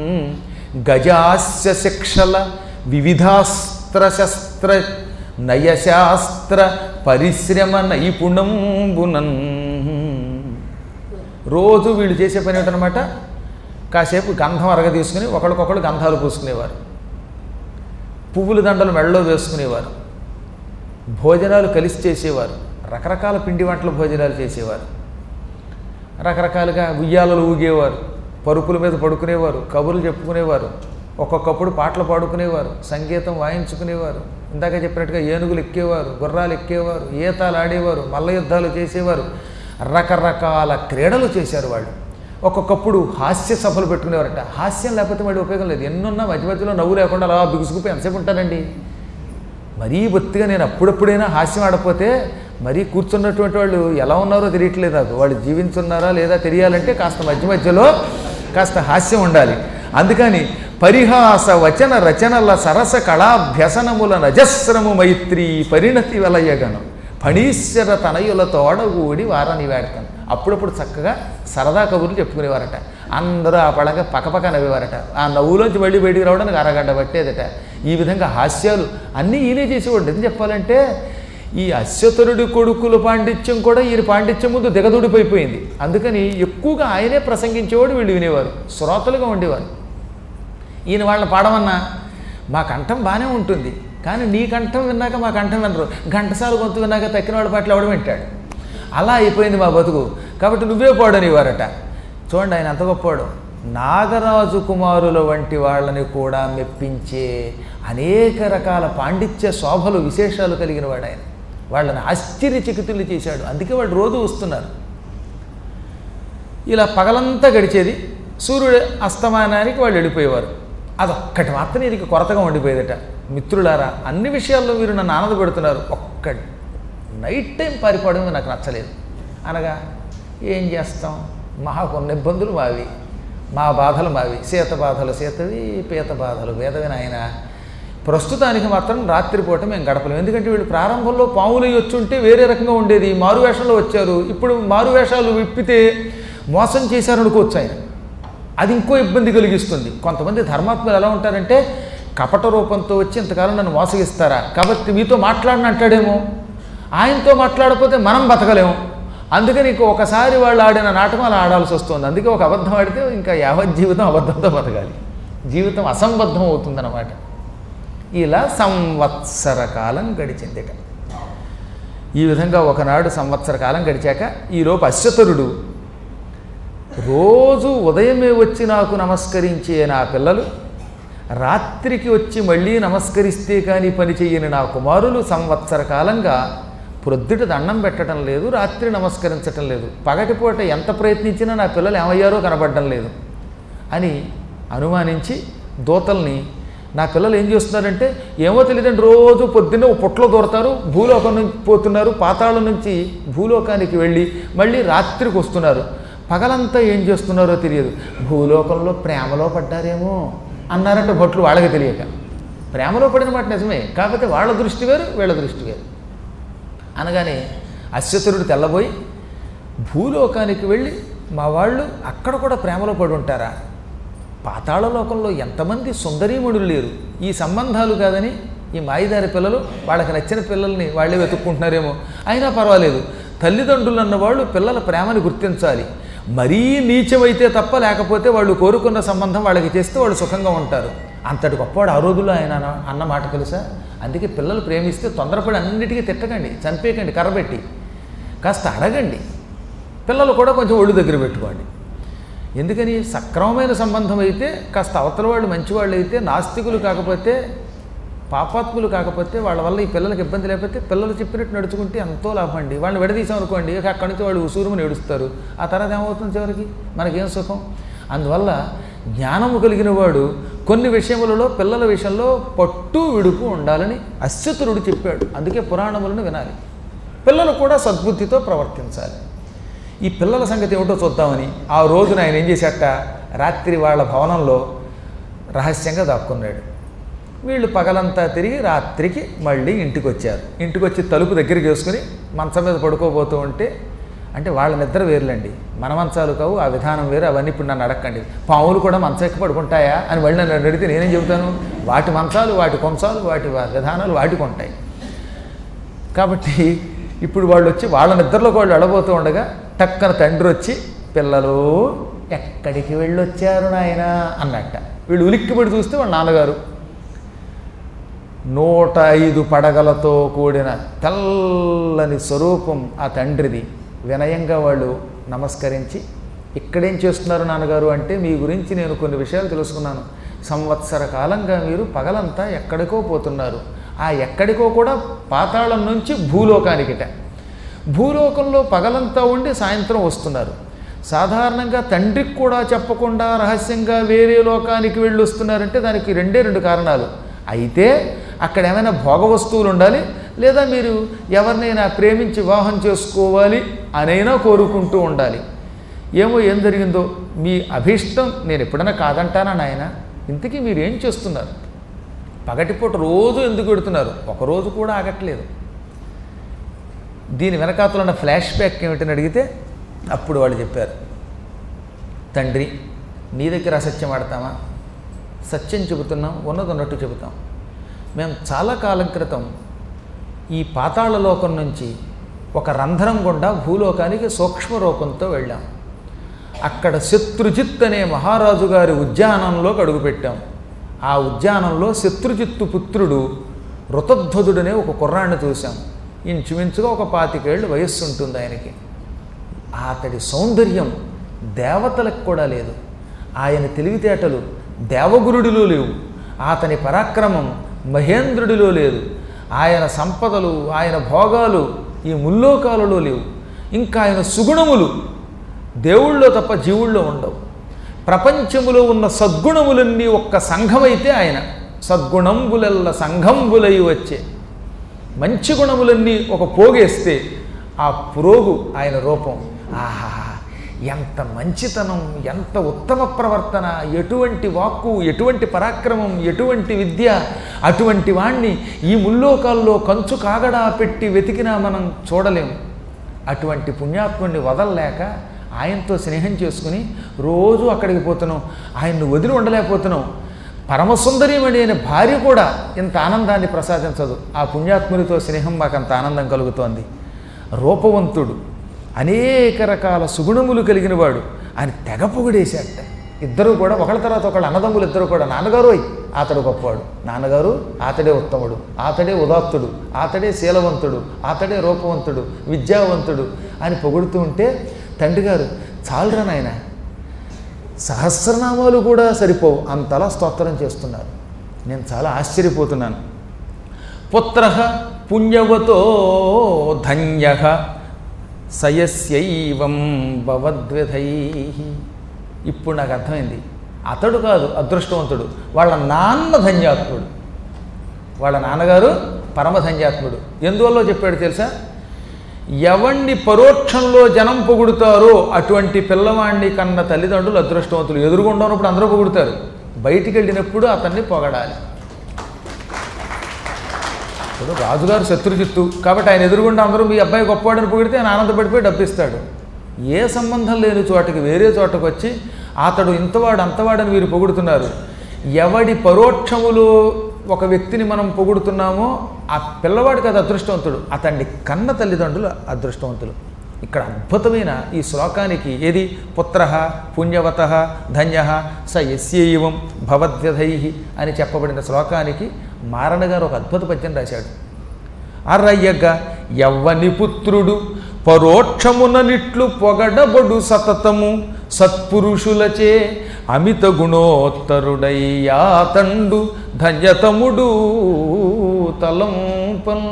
గజాస్య శిక్షల వివిధాస్త్ర శస్త్ర నయశాస్త్ర పరిశ్రమ నైపుణంబునన్ రోజు వీళ్ళు చేసే పని ఏమిటనమాట కాసేపు గంధం అరగ తీసుకుని ఒకరికొకరు గంధాలు పూసుకునేవారు పువ్వుల దండలు మెడలో వేసుకునేవారు భోజనాలు కలిసి చేసేవారు రకరకాల పిండి వంటల భోజనాలు చేసేవారు రకరకాలుగా ఉయ్యాలలు ఊగేవారు పరుపుల మీద పడుకునేవారు కబుర్లు చెప్పుకునేవారు ఒక్కొక్కప్పుడు పాటలు పాడుకునేవారు సంగీతం వాయించుకునేవారు ఇందాక చెప్పినట్టుగా ఏనుగులు ఎక్కేవారు గుర్రాలు ఎక్కేవారు ఈతాలు ఆడేవారు మల్ల యుద్ధాలు చేసేవారు రకరకాల క్రీడలు చేశారు వాళ్ళు ఒక్కొక్కప్పుడు హాస్య సభలు పెట్టుకునేవారట హాస్యం లేకపోతే మళ్ళీ ఉపయోగం లేదు ఎన్నున్నా మధ్య మధ్యలో నవ్వు లేకుండా అలా బిగుసుకుపోయి ఎంతసేపు ఉంటారండి మరీ బొత్తిగా నేను అప్పుడప్పుడైనా హాస్యం ఆడపోతే మరీ కూర్చున్నటువంటి వాళ్ళు ఎలా ఉన్నారో తెలియట్లేదు నాకు వాళ్ళు జీవించున్నారా లేదా తెలియాలంటే కాస్త మధ్య మధ్యలో కాస్త హాస్యం ఉండాలి అందుకని పరిహాస వచన రచనల సరస కళాభ్యసనముల నజస్రము మైత్రి పరిణతి వలయగనం ఫణీశ్వర తనయులతో అడగూడి వారని వేడతాను అప్పుడప్పుడు చక్కగా సరదా కబుర్లు చెప్పుకునేవారట అందరూ ఆ పడంగా పక్కపక్క నవ్వేవారట ఆ నవ్వులోంచి మళ్ళీ బయటికి రావడానికి అరగంట పట్టేదట ఈ విధంగా హాస్యాలు అన్నీ ఈయనే చేసేవాడు ఎందుకు చెప్పాలంటే ఈ అశ్వతరుడి కొడుకుల పాండిత్యం కూడా ఈయన పాండిత్యం ముందు దిగదుడిపోయిపోయింది అందుకని ఎక్కువగా ఆయనే ప్రసంగించేవాడు వీళ్ళు వినేవారు శ్రోతలుగా ఉండేవారు ఈయన వాళ్ళని పాడమన్నా మా కంఠం బాగానే ఉంటుంది కానీ నీ కంఠం విన్నాక మా కంఠం వినరు ఘంటసాల గొంతు విన్నాక తక్కిన వాళ్ళ పాటలు ఎవడు వింటాడు అలా అయిపోయింది మా బతుకు కాబట్టి నువ్వే పాడనివారట చూడండి ఆయన ఎంత గొప్పవాడు నాగరాజు కుమారుల వంటి వాళ్ళని కూడా మెప్పించే అనేక రకాల పాండిత్య శోభలు విశేషాలు కలిగిన వాడు ఆయన వాళ్ళని ఆశ్చర్యచకితులు చేశాడు అందుకే వాళ్ళు రోజు వస్తున్నారు ఇలా పగలంతా గడిచేది సూర్యుడు అస్తమానానికి వాళ్ళు వెళ్ళిపోయేవారు అదొక్కటి మాత్రం ఇది కొరతగా ఉండిపోయేదట మిత్రులారా అన్ని విషయాల్లో మీరు నన్ను ఆనంద పెడుతున్నారు ఒక్క నైట్ టైం పారిపోవడం నాకు నచ్చలేదు అనగా ఏం చేస్తాం మహా కొన్ని ఇబ్బందులు మావి మా బాధలు మావి సీత బాధలు సీతవి పీత బాధలు వేదవి నాయన ప్రస్తుతానికి మాత్రం రాత్రిపూట మేము గడపలేము ఎందుకంటే వీళ్ళు ప్రారంభంలో పాములు వచ్చుంటే వేరే రకంగా ఉండేది మారు వేషంలో వచ్చారు ఇప్పుడు మారు వేషాలు విప్పితే మోసం చేశారనుకోవచ్చు ఆయన అది ఇంకో ఇబ్బంది కలిగిస్తుంది కొంతమంది ధర్మాత్ములు ఎలా ఉంటారంటే కపట రూపంతో వచ్చి ఇంతకాలం నన్ను మోసగిస్తారా కాబట్టి మీతో మాట్లాడిన అంటాడేమో ఆయనతో మాట్లాడకపోతే మనం బతకలేము అందుకని ఇంక ఒకసారి వాళ్ళు ఆడిన నాటకం అలా ఆడాల్సి వస్తుంది అందుకే ఒక అబద్ధం ఆడితే ఇంకా యావత్ జీవితం అబద్ధంతో బతకాలి జీవితం అసంబద్ధం అవుతుందన్నమాట ఇలా సంవత్సర కాలం గడిచిందిట ఈ విధంగా ఒకనాడు సంవత్సర కాలం గడిచాక ఈలోపు అశ్వతరుడు రోజు ఉదయమే వచ్చి నాకు నమస్కరించే నా పిల్లలు రాత్రికి వచ్చి మళ్ళీ నమస్కరిస్తే కానీ పని చెయ్యని నా కుమారులు సంవత్సర కాలంగా ప్రొద్దుట దండం పెట్టడం లేదు రాత్రి నమస్కరించటం లేదు పగటిపూట ఎంత ప్రయత్నించినా నా పిల్లలు ఏమయ్యారో కనబడడం లేదు అని అనుమానించి దూతల్ని నా పిల్లలు ఏం చేస్తున్నారంటే ఏమో తెలియదండి రోజు పొద్దున్నే ఓ పుట్లో దూరతారు భూలోకం నుంచి పోతున్నారు పాతాళం నుంచి భూలోకానికి వెళ్ళి మళ్ళీ రాత్రికి వస్తున్నారు పగలంతా ఏం చేస్తున్నారో తెలియదు భూలోకంలో ప్రేమలో పడ్డారేమో అన్నారట భట్లు వాళ్ళకి తెలియక ప్రేమలో పడిన మాట నిజమే కాకపోతే వాళ్ళ దృష్టి వేరు వీళ్ళ దృష్టి వేరు అనగానే అశ్వతురుడు తెల్లబోయి భూలోకానికి వెళ్ళి మా వాళ్ళు అక్కడ కూడా ప్రేమలో పడి ఉంటారా పాతాళ లోకంలో ఎంతమంది సుందరీమణులు లేరు ఈ సంబంధాలు కాదని ఈ మాయిదారి పిల్లలు వాళ్ళకి నచ్చిన పిల్లల్ని వాళ్ళే వెతుక్కుంటున్నారేమో అయినా పర్వాలేదు తల్లిదండ్రులు అన్నవాళ్ళు పిల్లల ప్రేమని గుర్తించాలి మరీ నీచమైతే తప్ప లేకపోతే వాళ్ళు కోరుకున్న సంబంధం వాళ్ళకి చేస్తే వాళ్ళు సుఖంగా ఉంటారు అంతటి గొప్పవాడు ఆ రోజుల్లో ఆయన అన్న- అన్న మాట తెలుసా అందుకే పిల్లలు ప్రేమిస్తే తొందరపడి అన్నిటికీ తిట్టకండి చంపేయకండి కర్రబెట్టి కాస్త అడగండి పిల్లలు కూడా కొంచెం ఒళ్ళు దగ్గర పెట్టుకోండి ఎందుకని సక్రమమైన సంబంధం అయితే కాస్త అవతల వాళ్ళు మంచివాళ్ళు అయితే నాస్తికులు కాకపోతే పాపాత్ములు కాకపోతే వాళ్ళ వల్ల ఈ పిల్లలకి ఇబ్బంది లేకపోతే పిల్లలు చెప్పినట్టు నడుచుకుంటే ఎంతో లాభం అండి వాళ్ళని విడదీసాం అనుకోండి ఇక అక్కడి నుంచి వాళ్ళు ఉసూరుమని ఏడుస్తారు ఆ తర్వాత ఏమవుతుంది చివరికి మనకేం సుఖం అందువల్ల జ్ఞానము కలిగిన వాడు కొన్ని విషయములలో పిల్లల విషయంలో పట్టు విడుపు ఉండాలని అశ్వతురుడు చెప్పాడు అందుకే పురాణములను వినాలి పిల్లలు కూడా సద్బుద్ధితో ప్రవర్తించాలి ఈ పిల్లల సంగతి ఏమిటో చూద్దామని ఆ రోజున ఆయన ఏం చేశాట రాత్రి వాళ్ళ భవనంలో రహస్యంగా దాక్కున్నాడు వీళ్ళు పగలంతా తిరిగి రాత్రికి మళ్ళీ ఇంటికి వచ్చారు ఇంటికి వచ్చి తలుపు దగ్గరికి వేసుకుని మంచం మీద పడుకోబోతూ ఉంటే అంటే వాళ్ళ నిద్ర వేర్లండి మన మంచాలు కావు ఆ విధానం వేరు అవన్నీ ఇప్పుడు నన్ను అడగండి పాములు కూడా మంచం ఎక్కి పడుకుంటాయా అని మళ్ళీ నన్ను అడిగితే నేనేం చెబుతాను వాటి మంచాలు వాటి కొంచాలు వాటి విధానాలు వాటికి ఉంటాయి కాబట్టి ఇప్పుడు వాళ్ళు వచ్చి వాళ్ళ నిద్రలోకి వాళ్ళు అడబోతూ ఉండగా టక్కన తండ్రి వచ్చి పిల్లలు ఎక్కడికి వెళ్ళొచ్చారు నాయన అన్నట్ట వీళ్ళు ఉలిక్కిపడి చూస్తే వాళ్ళ నాన్నగారు నూట ఐదు పడగలతో కూడిన తెల్లని స్వరూపం ఆ తండ్రిది వినయంగా వాళ్ళు నమస్కరించి ఇక్కడేం చేస్తున్నారు నాన్నగారు అంటే మీ గురించి నేను కొన్ని విషయాలు తెలుసుకున్నాను సంవత్సర కాలంగా మీరు పగలంతా ఎక్కడికో పోతున్నారు ఆ ఎక్కడికో కూడా పాతాళం నుంచి భూలోకానికిట భూలోకంలో పగలంతా ఉండి సాయంత్రం వస్తున్నారు సాధారణంగా తండ్రికి కూడా చెప్పకుండా రహస్యంగా వేరే లోకానికి వెళ్ళి వస్తున్నారంటే దానికి రెండే రెండు కారణాలు అయితే అక్కడ ఏమైనా భోగ వస్తువులు ఉండాలి లేదా మీరు ఎవరినైనా ప్రేమించి వివాహం చేసుకోవాలి అనైనా కోరుకుంటూ ఉండాలి ఏమో ఏం జరిగిందో మీ అభీష్టం నేను ఎప్పుడైనా కాదంటానా నాయన ఇంతకీ మీరు ఏం చేస్తున్నారు పగటిపూట రోజు ఎందుకు పెడుతున్నారు ఒకరోజు కూడా ఆగట్లేదు దీని వెనకాతలో ఉన్న ఫ్లాష్ బ్యాక్ ఏమిటని అడిగితే అప్పుడు వాళ్ళు చెప్పారు తండ్రి నీ దగ్గర అసత్యం ఆడతామా సత్యం చెబుతున్నాం ఉన్నది ఉన్నట్టు చెబుతాం మేము చాలా కాలం క్రితం ఈ పాతాళ లోకం నుంచి ఒక రంధ్రం గుండా భూలోకానికి సూక్ష్మ రూపంతో వెళ్ళాం అక్కడ శత్రుజిత్ అనే మహారాజు గారి ఉద్యానంలోకి అడుగుపెట్టాం ఆ ఉద్యానంలో శత్రుజిత్తు పుత్రుడు ఋతధ్వజుడనే ఒక కుర్రాన్ని చూశాం ఇంచుమించుగా ఒక పాతికేళ్ళు వయస్సు ఉంటుంది ఆయనకి అతడి సౌందర్యం దేవతలకు కూడా లేదు ఆయన తెలివితేటలు దేవగురుడిలో లేవు అతని పరాక్రమం మహేంద్రుడిలో లేదు ఆయన సంపదలు ఆయన భోగాలు ఈ ముల్లోకాలలో లేవు ఇంకా ఆయన సుగుణములు దేవుళ్ళో తప్ప జీవుల్లో ఉండవు ప్రపంచములో ఉన్న సద్గుణములన్నీ ఒక్క సంఘమైతే ఆయన సద్గుణంబులెల్ల సంఘంబులై వచ్చే మంచి గుణములన్నీ ఒక పోగేస్తే ఆ పురోగు ఆయన రూపం ఆహా ఎంత మంచితనం ఎంత ఉత్తమ ప్రవర్తన ఎటువంటి వాక్కు ఎటువంటి పరాక్రమం ఎటువంటి విద్య అటువంటి వాణ్ణి ఈ ముల్లోకాల్లో కంచు కాగడా పెట్టి వెతికినా మనం చూడలేము అటువంటి పుణ్యాత్ముడిని వదలలేక ఆయనతో స్నేహం చేసుకుని రోజు అక్కడికి పోతున్నాం ఆయన్ని వదిలి ఉండలేకపోతున్నాం పరమసుందరిమణి అనే భార్య కూడా ఇంత ఆనందాన్ని ప్రసాదించదు ఆ పుణ్యాత్మునితో స్నేహం మాకు అంత ఆనందం కలుగుతోంది రూపవంతుడు అనేక రకాల సుగుణములు కలిగిన వాడు ఆయన తెగ పొగిడేశాట ఇద్దరు కూడా ఒకళ్ళ తర్వాత ఒకళ్ళ అన్నదమ్ములు ఇద్దరు కూడా నాన్నగారు అయ్ అతడు గొప్పవాడు నాన్నగారు అతడే ఉత్తముడు అతడే ఉదాత్తుడు అతడే శీలవంతుడు అతడే రూపవంతుడు విద్యావంతుడు అని పొగుడుతూ ఉంటే తండ్రి గారు చాలురా నాయన సహస్రనామాలు కూడా సరిపోవు అంతలా స్తోత్రం చేస్తున్నారు నేను చాలా ఆశ్చర్యపోతున్నాను పుత్ర పుణ్యవతో ధన్య సయస్యైవం భవద్విధై ఇప్పుడు నాకు అర్థమైంది అతడు కాదు అదృష్టవంతుడు వాళ్ళ నాన్న ధన్యాత్ముడు వాళ్ళ నాన్నగారు పరమధన్యాత్ముడు ఎందువల్ల చెప్పాడు తెలుసా ఎవణ్ణి పరోక్షంలో జనం పొగుడుతారో అటువంటి పిల్లవాణ్ణి కన్న తల్లిదండ్రులు అదృష్టవంతులు ఎదురుగుండా ఉన్నప్పుడు అందరూ పొగుడుతారు బయటికి వెళ్ళినప్పుడు అతన్ని పొగడాలి ఇప్పుడు రాజుగారు శత్రుజిత్తు కాబట్టి ఆయన ఎదురుగుండా అందరూ మీ అబ్బాయి గొప్పవాడని పొగిడితే ఆయన ఆనందపడిపోయి డబ్బిస్తాడు ఏ సంబంధం లేని చోటకి వేరే చోటకు వచ్చి అతడు ఇంతవాడు అంతవాడని వీరు పొగుడుతున్నారు ఎవడి పరోక్షములో ఒక వ్యక్తిని మనం పొగుడుతున్నామో ఆ పిల్లవాడికి అది అదృష్టవంతుడు అతన్ని కన్న తల్లిదండ్రులు అదృష్టవంతులు ఇక్కడ అద్భుతమైన ఈ శ్లోకానికి ఏది పుత్ర పుణ్యవత ధన్య స యస్యైవం భవద్వ్యధై అని చెప్పబడిన శ్లోకానికి మారణ గారు ఒక అద్భుత పద్యం రాశాడు అరయ్యగా యవ్వని పుత్రుడు పరోక్షముననిట్లు పొగడబడు సతతము సత్పురుషులచే అమిత గుణోత్తరుడయ్యాతండు ధన్యతముడు తలంపం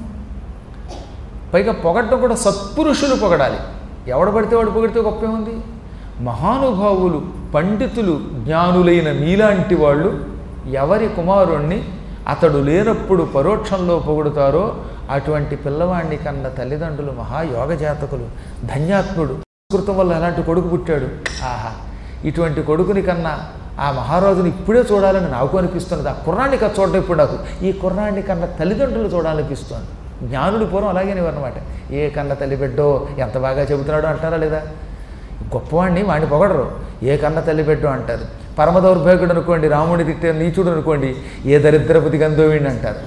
పైగా పొగడ్డం కూడా సత్పురుషులు పొగడాలి ఎవడు పడితే వాడు పొగిడితే గొప్పే ఉంది మహానుభావులు పండితులు జ్ఞానులైన మీలాంటి వాళ్ళు ఎవరి కుమారుణ్ణి అతడు లేనప్పుడు పరోక్షంలో పొగుడుతారో అటువంటి పిల్లవాణ్ణి కన్న తల్లిదండ్రులు మహాయోగ జాతకులు ధన్యాత్ముడు సంస్కృతం వల్ల ఎలాంటి కొడుకు పుట్టాడు ఆహా ఇటువంటి కొడుకుని కన్నా ఆ మహారాజుని ఇప్పుడే చూడాలని నాకు అనిపిస్తున్నది ఆ కుర్రాన్ని కాదు చూడటం ఇప్పుడు నాకు ఈ కుర్రాన్ని కన్నా తల్లిదండ్రులు చూడాలనిపిస్తుంది జ్ఞానుడి పూర్వం అలాగే అనమాట ఏ కన్న తల్లి బిడ్డో ఎంత బాగా చెబుతున్నాడో అంటారా లేదా గొప్పవాడిని వాడిని పొగడరు ఏ కన్న తల్లి బిడ్డో అంటారు పరమ దౌర్భాగ్యుడు అనుకోండి రాముడి తిట్టే నీచుడు అనుకోండి ఏ దరిద్రపతి గంధోవిండి అంటారు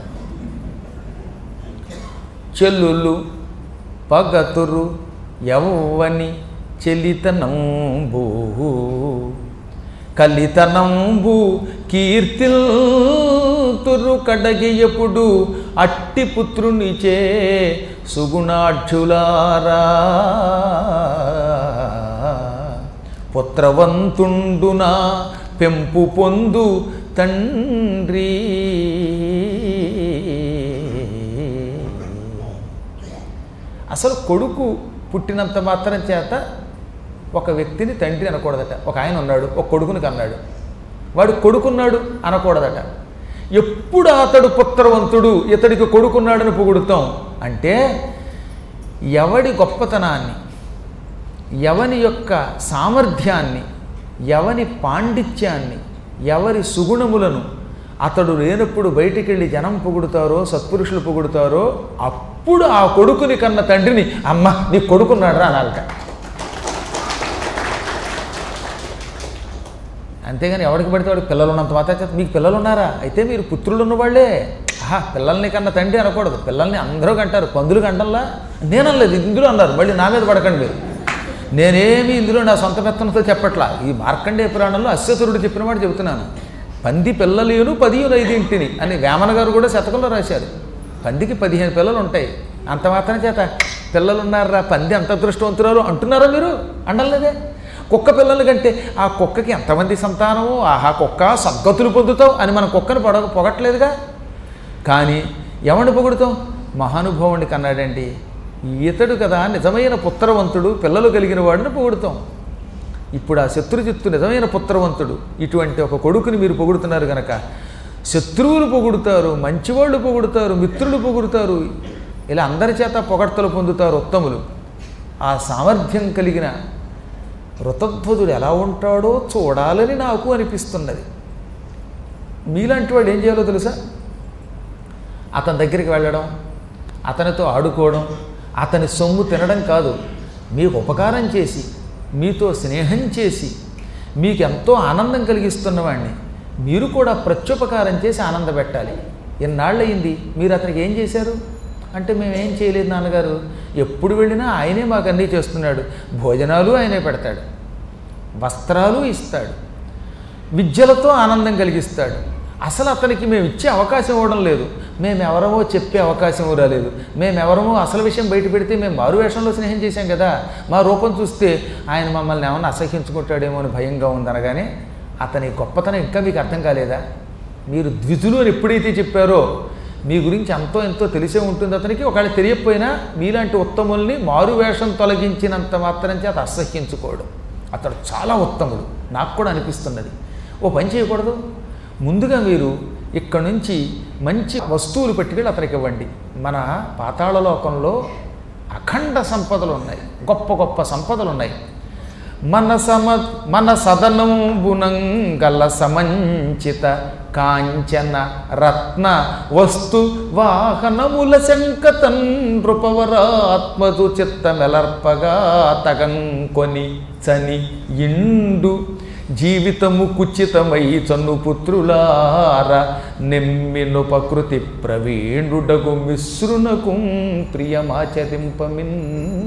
చెల్లుళ్ళు పగతురు యవ్వని చెల్లితనంబు కలితనంబు కీర్తిల్ వంతురు కడగి ఎప్పుడు అట్టి పుత్రునిచే సుగుణాఢ్యులారా పుత్రవంతుండునా పెంపు పొందు తండ్రి అసలు కొడుకు పుట్టినంత మాత్రం చేత ఒక వ్యక్తిని తండ్రి అనకూడదట ఒక ఆయన ఉన్నాడు ఒక కొడుకుని కన్నాడు వాడు కొడుకున్నాడు అనకూడదట ఎప్పుడు అతడు పుత్రవంతుడు ఇతడికి కొడుకున్నాడని పొగుడుతాం అంటే ఎవడి గొప్పతనాన్ని ఎవని యొక్క సామర్థ్యాన్ని ఎవని పాండిత్యాన్ని ఎవరి సుగుణములను అతడు లేనప్పుడు బయటికి వెళ్ళి జనం పొగుడుతారో సత్పురుషులు పొగుడుతారో అప్పుడు ఆ కొడుకుని కన్న తండ్రిని అమ్మ నీ కొడుకున్నాడురా అనాలట అంతేగాని ఎవరికి పడితే వాడికి పిల్లలు ఉన్నంత మాత్రం చేత మీకు పిల్లలు ఉన్నారా అయితే మీరు పుత్రులు ఉన్నవాళ్లే ఆహా పిల్లల్ని కన్న తండ్రి అనకూడదు పిల్లల్ని అందరూ కంటారు పందులు కంటల్లా నేనలేదు ఇందులో అన్నారు మళ్ళీ నా మీద పడకండి మీరు నేనేమి ఇందులో నా సొంత పెత్తనంతో చెప్పట్లా ఈ మార్కండేయ పురాణంలో అశ్వతురుడు చెప్పిన మాట చెబుతున్నాను పంది పిల్లలేను పదియును ఐదింటిని అని వేమన గారు కూడా శతకంలో రాశారు పందికి పదిహేను పిల్లలు ఉంటాయి అంత మాత్రం చేత పిల్లలు ఉన్నారా పంది అంత అదృష్టవంతురాలు అంటున్నారా మీరు అండలేదే కుక్క పిల్లల కంటే ఆ కుక్కకి ఎంతమంది సంతానమో ఆహా కుక్క సద్గతులు పొందుతావు అని మన కుక్కను పొడ పొగట్లేదుగా కానీ ఎవరిని పొగుడుతాం మహానుభావుని కన్నాడండి ఇతడు కదా నిజమైన పుత్రవంతుడు పిల్లలు కలిగిన వాడిని పొగుడుతాం ఇప్పుడు ఆ శత్రుజిత్తు నిజమైన పుత్రవంతుడు ఇటువంటి ఒక కొడుకుని మీరు పొగుడుతున్నారు గనక శత్రువులు పొగుడుతారు మంచివాళ్ళు పొగుడుతారు మిత్రులు పొగుడుతారు ఇలా అందరి చేత పొగడ్తలు పొందుతారు ఉత్తములు ఆ సామర్థ్యం కలిగిన ఋతధ్వజుడు ఎలా ఉంటాడో చూడాలని నాకు అనిపిస్తున్నది మీలాంటి వాడు ఏం చేయాలో తెలుసా అతని దగ్గరికి వెళ్ళడం అతనితో ఆడుకోవడం అతని సొమ్ము తినడం కాదు మీకు ఉపకారం చేసి మీతో స్నేహం చేసి మీకు ఎంతో ఆనందం కలిగిస్తున్నవాడిని మీరు కూడా ప్రత్యుపకారం చేసి ఆనందపెట్టాలి ఎన్నాళ్ళయింది మీరు అతనికి ఏం చేశారు అంటే మేము ఏం చేయలేదు నాన్నగారు ఎప్పుడు వెళ్ళినా ఆయనే మాకు అన్నీ చేస్తున్నాడు భోజనాలు ఆయనే పెడతాడు వస్త్రాలు ఇస్తాడు విద్యలతో ఆనందం కలిగిస్తాడు అసలు అతనికి మేము ఇచ్చే అవకాశం ఇవ్వడం లేదు మేము ఎవరమో చెప్పే అవకాశం రాలేదు మేము ఎవరమో అసలు విషయం బయట పెడితే మేము మారు వేషంలో స్నేహం చేశాం కదా మా రూపం చూస్తే ఆయన మమ్మల్ని ఏమన్నా అసహించుకుంటాడేమో అని భయంగా ఉందనగానే అతని గొప్పతనం ఇంకా మీకు అర్థం కాలేదా మీరు ద్విజులు అని ఎప్పుడైతే చెప్పారో మీ గురించి ఎంతో ఎంతో తెలిసే ఉంటుంది అతనికి ఒకవేళ తెలియకపోయినా మీలాంటి ఉత్తముల్ని మారు వేషం తొలగించినంత మాత్రం చేత అసహ్యించుకోవడం అతడు చాలా ఉత్తముడు నాకు కూడా అనిపిస్తున్నది ఓ పని చేయకూడదు ముందుగా మీరు ఇక్కడ నుంచి మంచి వస్తువులు పట్టుకెళ్ళి అతనికి ఇవ్వండి మన పాతాళలోకంలో అఖండ సంపదలు ఉన్నాయి గొప్ప గొప్ప సంపదలు ఉన్నాయి మన సమ మన సదనంబునం గల సమంచిత కాంచన రత్న వస్తు వాహనముల శంకతన్ నృపవరాత్మజు చిత్తమెలర్పగా తగంకొని చని ఇండు జీవితము కుచితమై చన్ను పుత్రులార నెమ్మిను ప్రకృతి ప్రవీణుడగు మిశ్రునకు ప్రియమాచరింపమిన్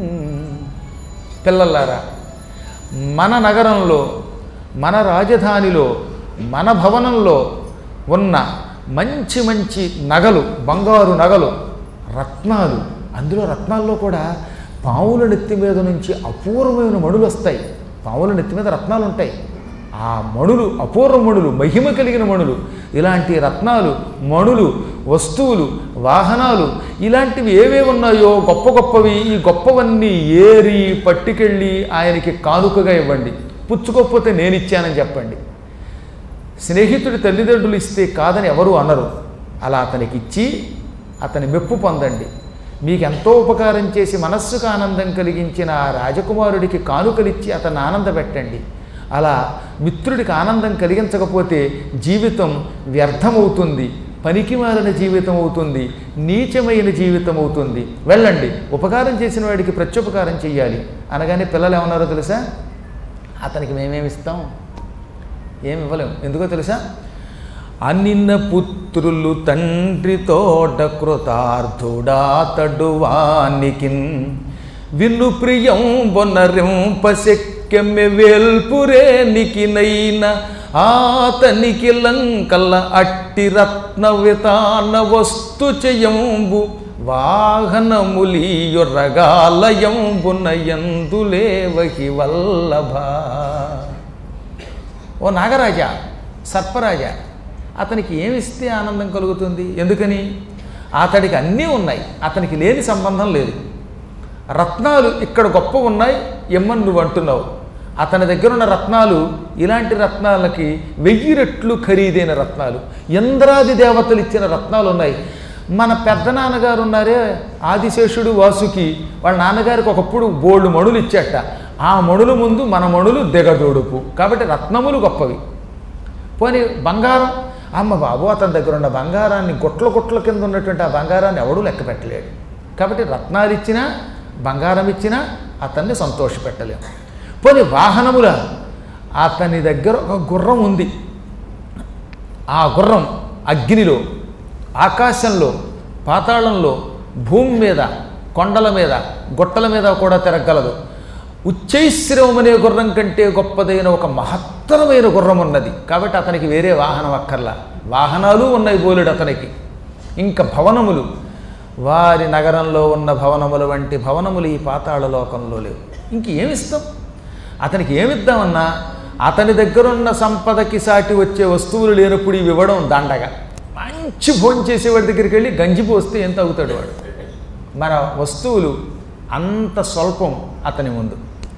పిల్లలారా మన నగరంలో మన రాజధానిలో మన భవనంలో ఉన్న మంచి మంచి నగలు బంగారు నగలు రత్నాలు అందులో రత్నాల్లో కూడా పావుల నెత్తి మీద నుంచి అపూర్వమైన మణులు వస్తాయి పావుల నెత్తి మీద రత్నాలు ఉంటాయి ఆ మణులు అపూర్వ మణులు మహిమ కలిగిన మణులు ఇలాంటి రత్నాలు మణులు వస్తువులు వాహనాలు ఇలాంటివి ఏవేవి ఉన్నాయో గొప్ప గొప్పవి ఈ గొప్పవన్నీ ఏరి పట్టుకెళ్ళి ఆయనకి కానుకగా ఇవ్వండి పుచ్చుకోకపోతే నేను ఇచ్చానని చెప్పండి స్నేహితుడి తల్లిదండ్రులు ఇస్తే కాదని ఎవరు అనరు అలా అతనికి ఇచ్చి అతని మెప్పు పొందండి మీకు ఎంతో ఉపకారం చేసి మనస్సుకు ఆనందం కలిగించిన ఆ రాజకుమారుడికి కానుకలిచ్చి అతన్ని ఆనందపెట్టండి అలా మిత్రుడికి ఆనందం కలిగించకపోతే జీవితం వ్యర్థమవుతుంది పనికిమాలిన జీవితం అవుతుంది నీచమైన జీవితం అవుతుంది వెళ్ళండి ఉపకారం చేసిన వాడికి ప్రత్యుపకారం చెయ్యాలి అనగానే పిల్లలు ఏమన్నారో తెలుసా అతనికి మేమేమి ఇస్తాం ఏమి ఇవ్వలేం ఎందుకో తెలుసా అనిన్న పుత్రులు తండ్రి తోట కృతార్థుడాతడు వానికిన్ విను ప్రియం బొనరింపశక్యమె వేల్పురేనికి నైన ఆతనికి లంకల్ల అట్టి రత్న వితాన వస్తు చేయంబు వాహనములీయొర్రగాలయంబునయందులేవహి వల్లభ ఓ నాగరాజా సర్పరాజా అతనికి ఏమిస్తే ఆనందం కలుగుతుంది ఎందుకని అతడికి అన్నీ ఉన్నాయి అతనికి లేని సంబంధం లేదు రత్నాలు ఇక్కడ గొప్ప ఉన్నాయి ఎమ్మని నువ్వు అంటున్నావు అతని దగ్గర ఉన్న రత్నాలు ఇలాంటి రత్నాలకి వెయ్యి రెట్లు ఖరీదైన రత్నాలు ఇంద్రాది దేవతలు ఇచ్చిన రత్నాలు ఉన్నాయి మన పెద్ద నాన్నగారు ఉన్నారే ఆదిశేషుడు వాసుకి వాళ్ళ నాన్నగారికి ఒకప్పుడు బోల్డు మణులు ఇచ్చేట ఆ మణుల ముందు మన మణులు దిగదోడుపు కాబట్టి రత్నములు గొప్పవి పోనీ బంగారం అమ్మ బాబు అతని దగ్గర ఉన్న బంగారాన్ని గుట్ల గుట్ల కింద ఉన్నటువంటి ఆ బంగారాన్ని ఎవడూ లెక్క పెట్టలేడు కాబట్టి రత్నాలు ఇచ్చినా బంగారం ఇచ్చినా అతన్ని సంతోషపెట్టలేము పోనీ వాహనముల అతని దగ్గర ఒక గుర్రం ఉంది ఆ గుర్రం అగ్నిలో ఆకాశంలో పాతాళంలో భూమి మీద కొండల మీద గుట్టల మీద కూడా తిరగలదు ఉచ్చైశ్రవం అనే గుర్రం కంటే గొప్పదైన ఒక మహత్తరమైన గుర్రం ఉన్నది కాబట్టి అతనికి వేరే వాహనం అక్కర్లా వాహనాలు ఉన్నాయి బోలెడు అతనికి ఇంకా భవనములు వారి నగరంలో ఉన్న భవనముల వంటి భవనములు ఈ పాతాళ లోకంలో లేవు ఇంక ఏమిస్తాం అతనికి ఏమిద్దామన్నా అతని దగ్గరున్న సంపదకి సాటి వచ్చే వస్తువులు లేనప్పుడు ఇవి ఇవ్వడం దండగా మంచి భోజనం చేసేవాడి దగ్గరికి వెళ్ళి గంజి పోస్తే ఎంత అవుతాడు వాడు మన వస్తువులు అంత స్వల్పం అతని ముందు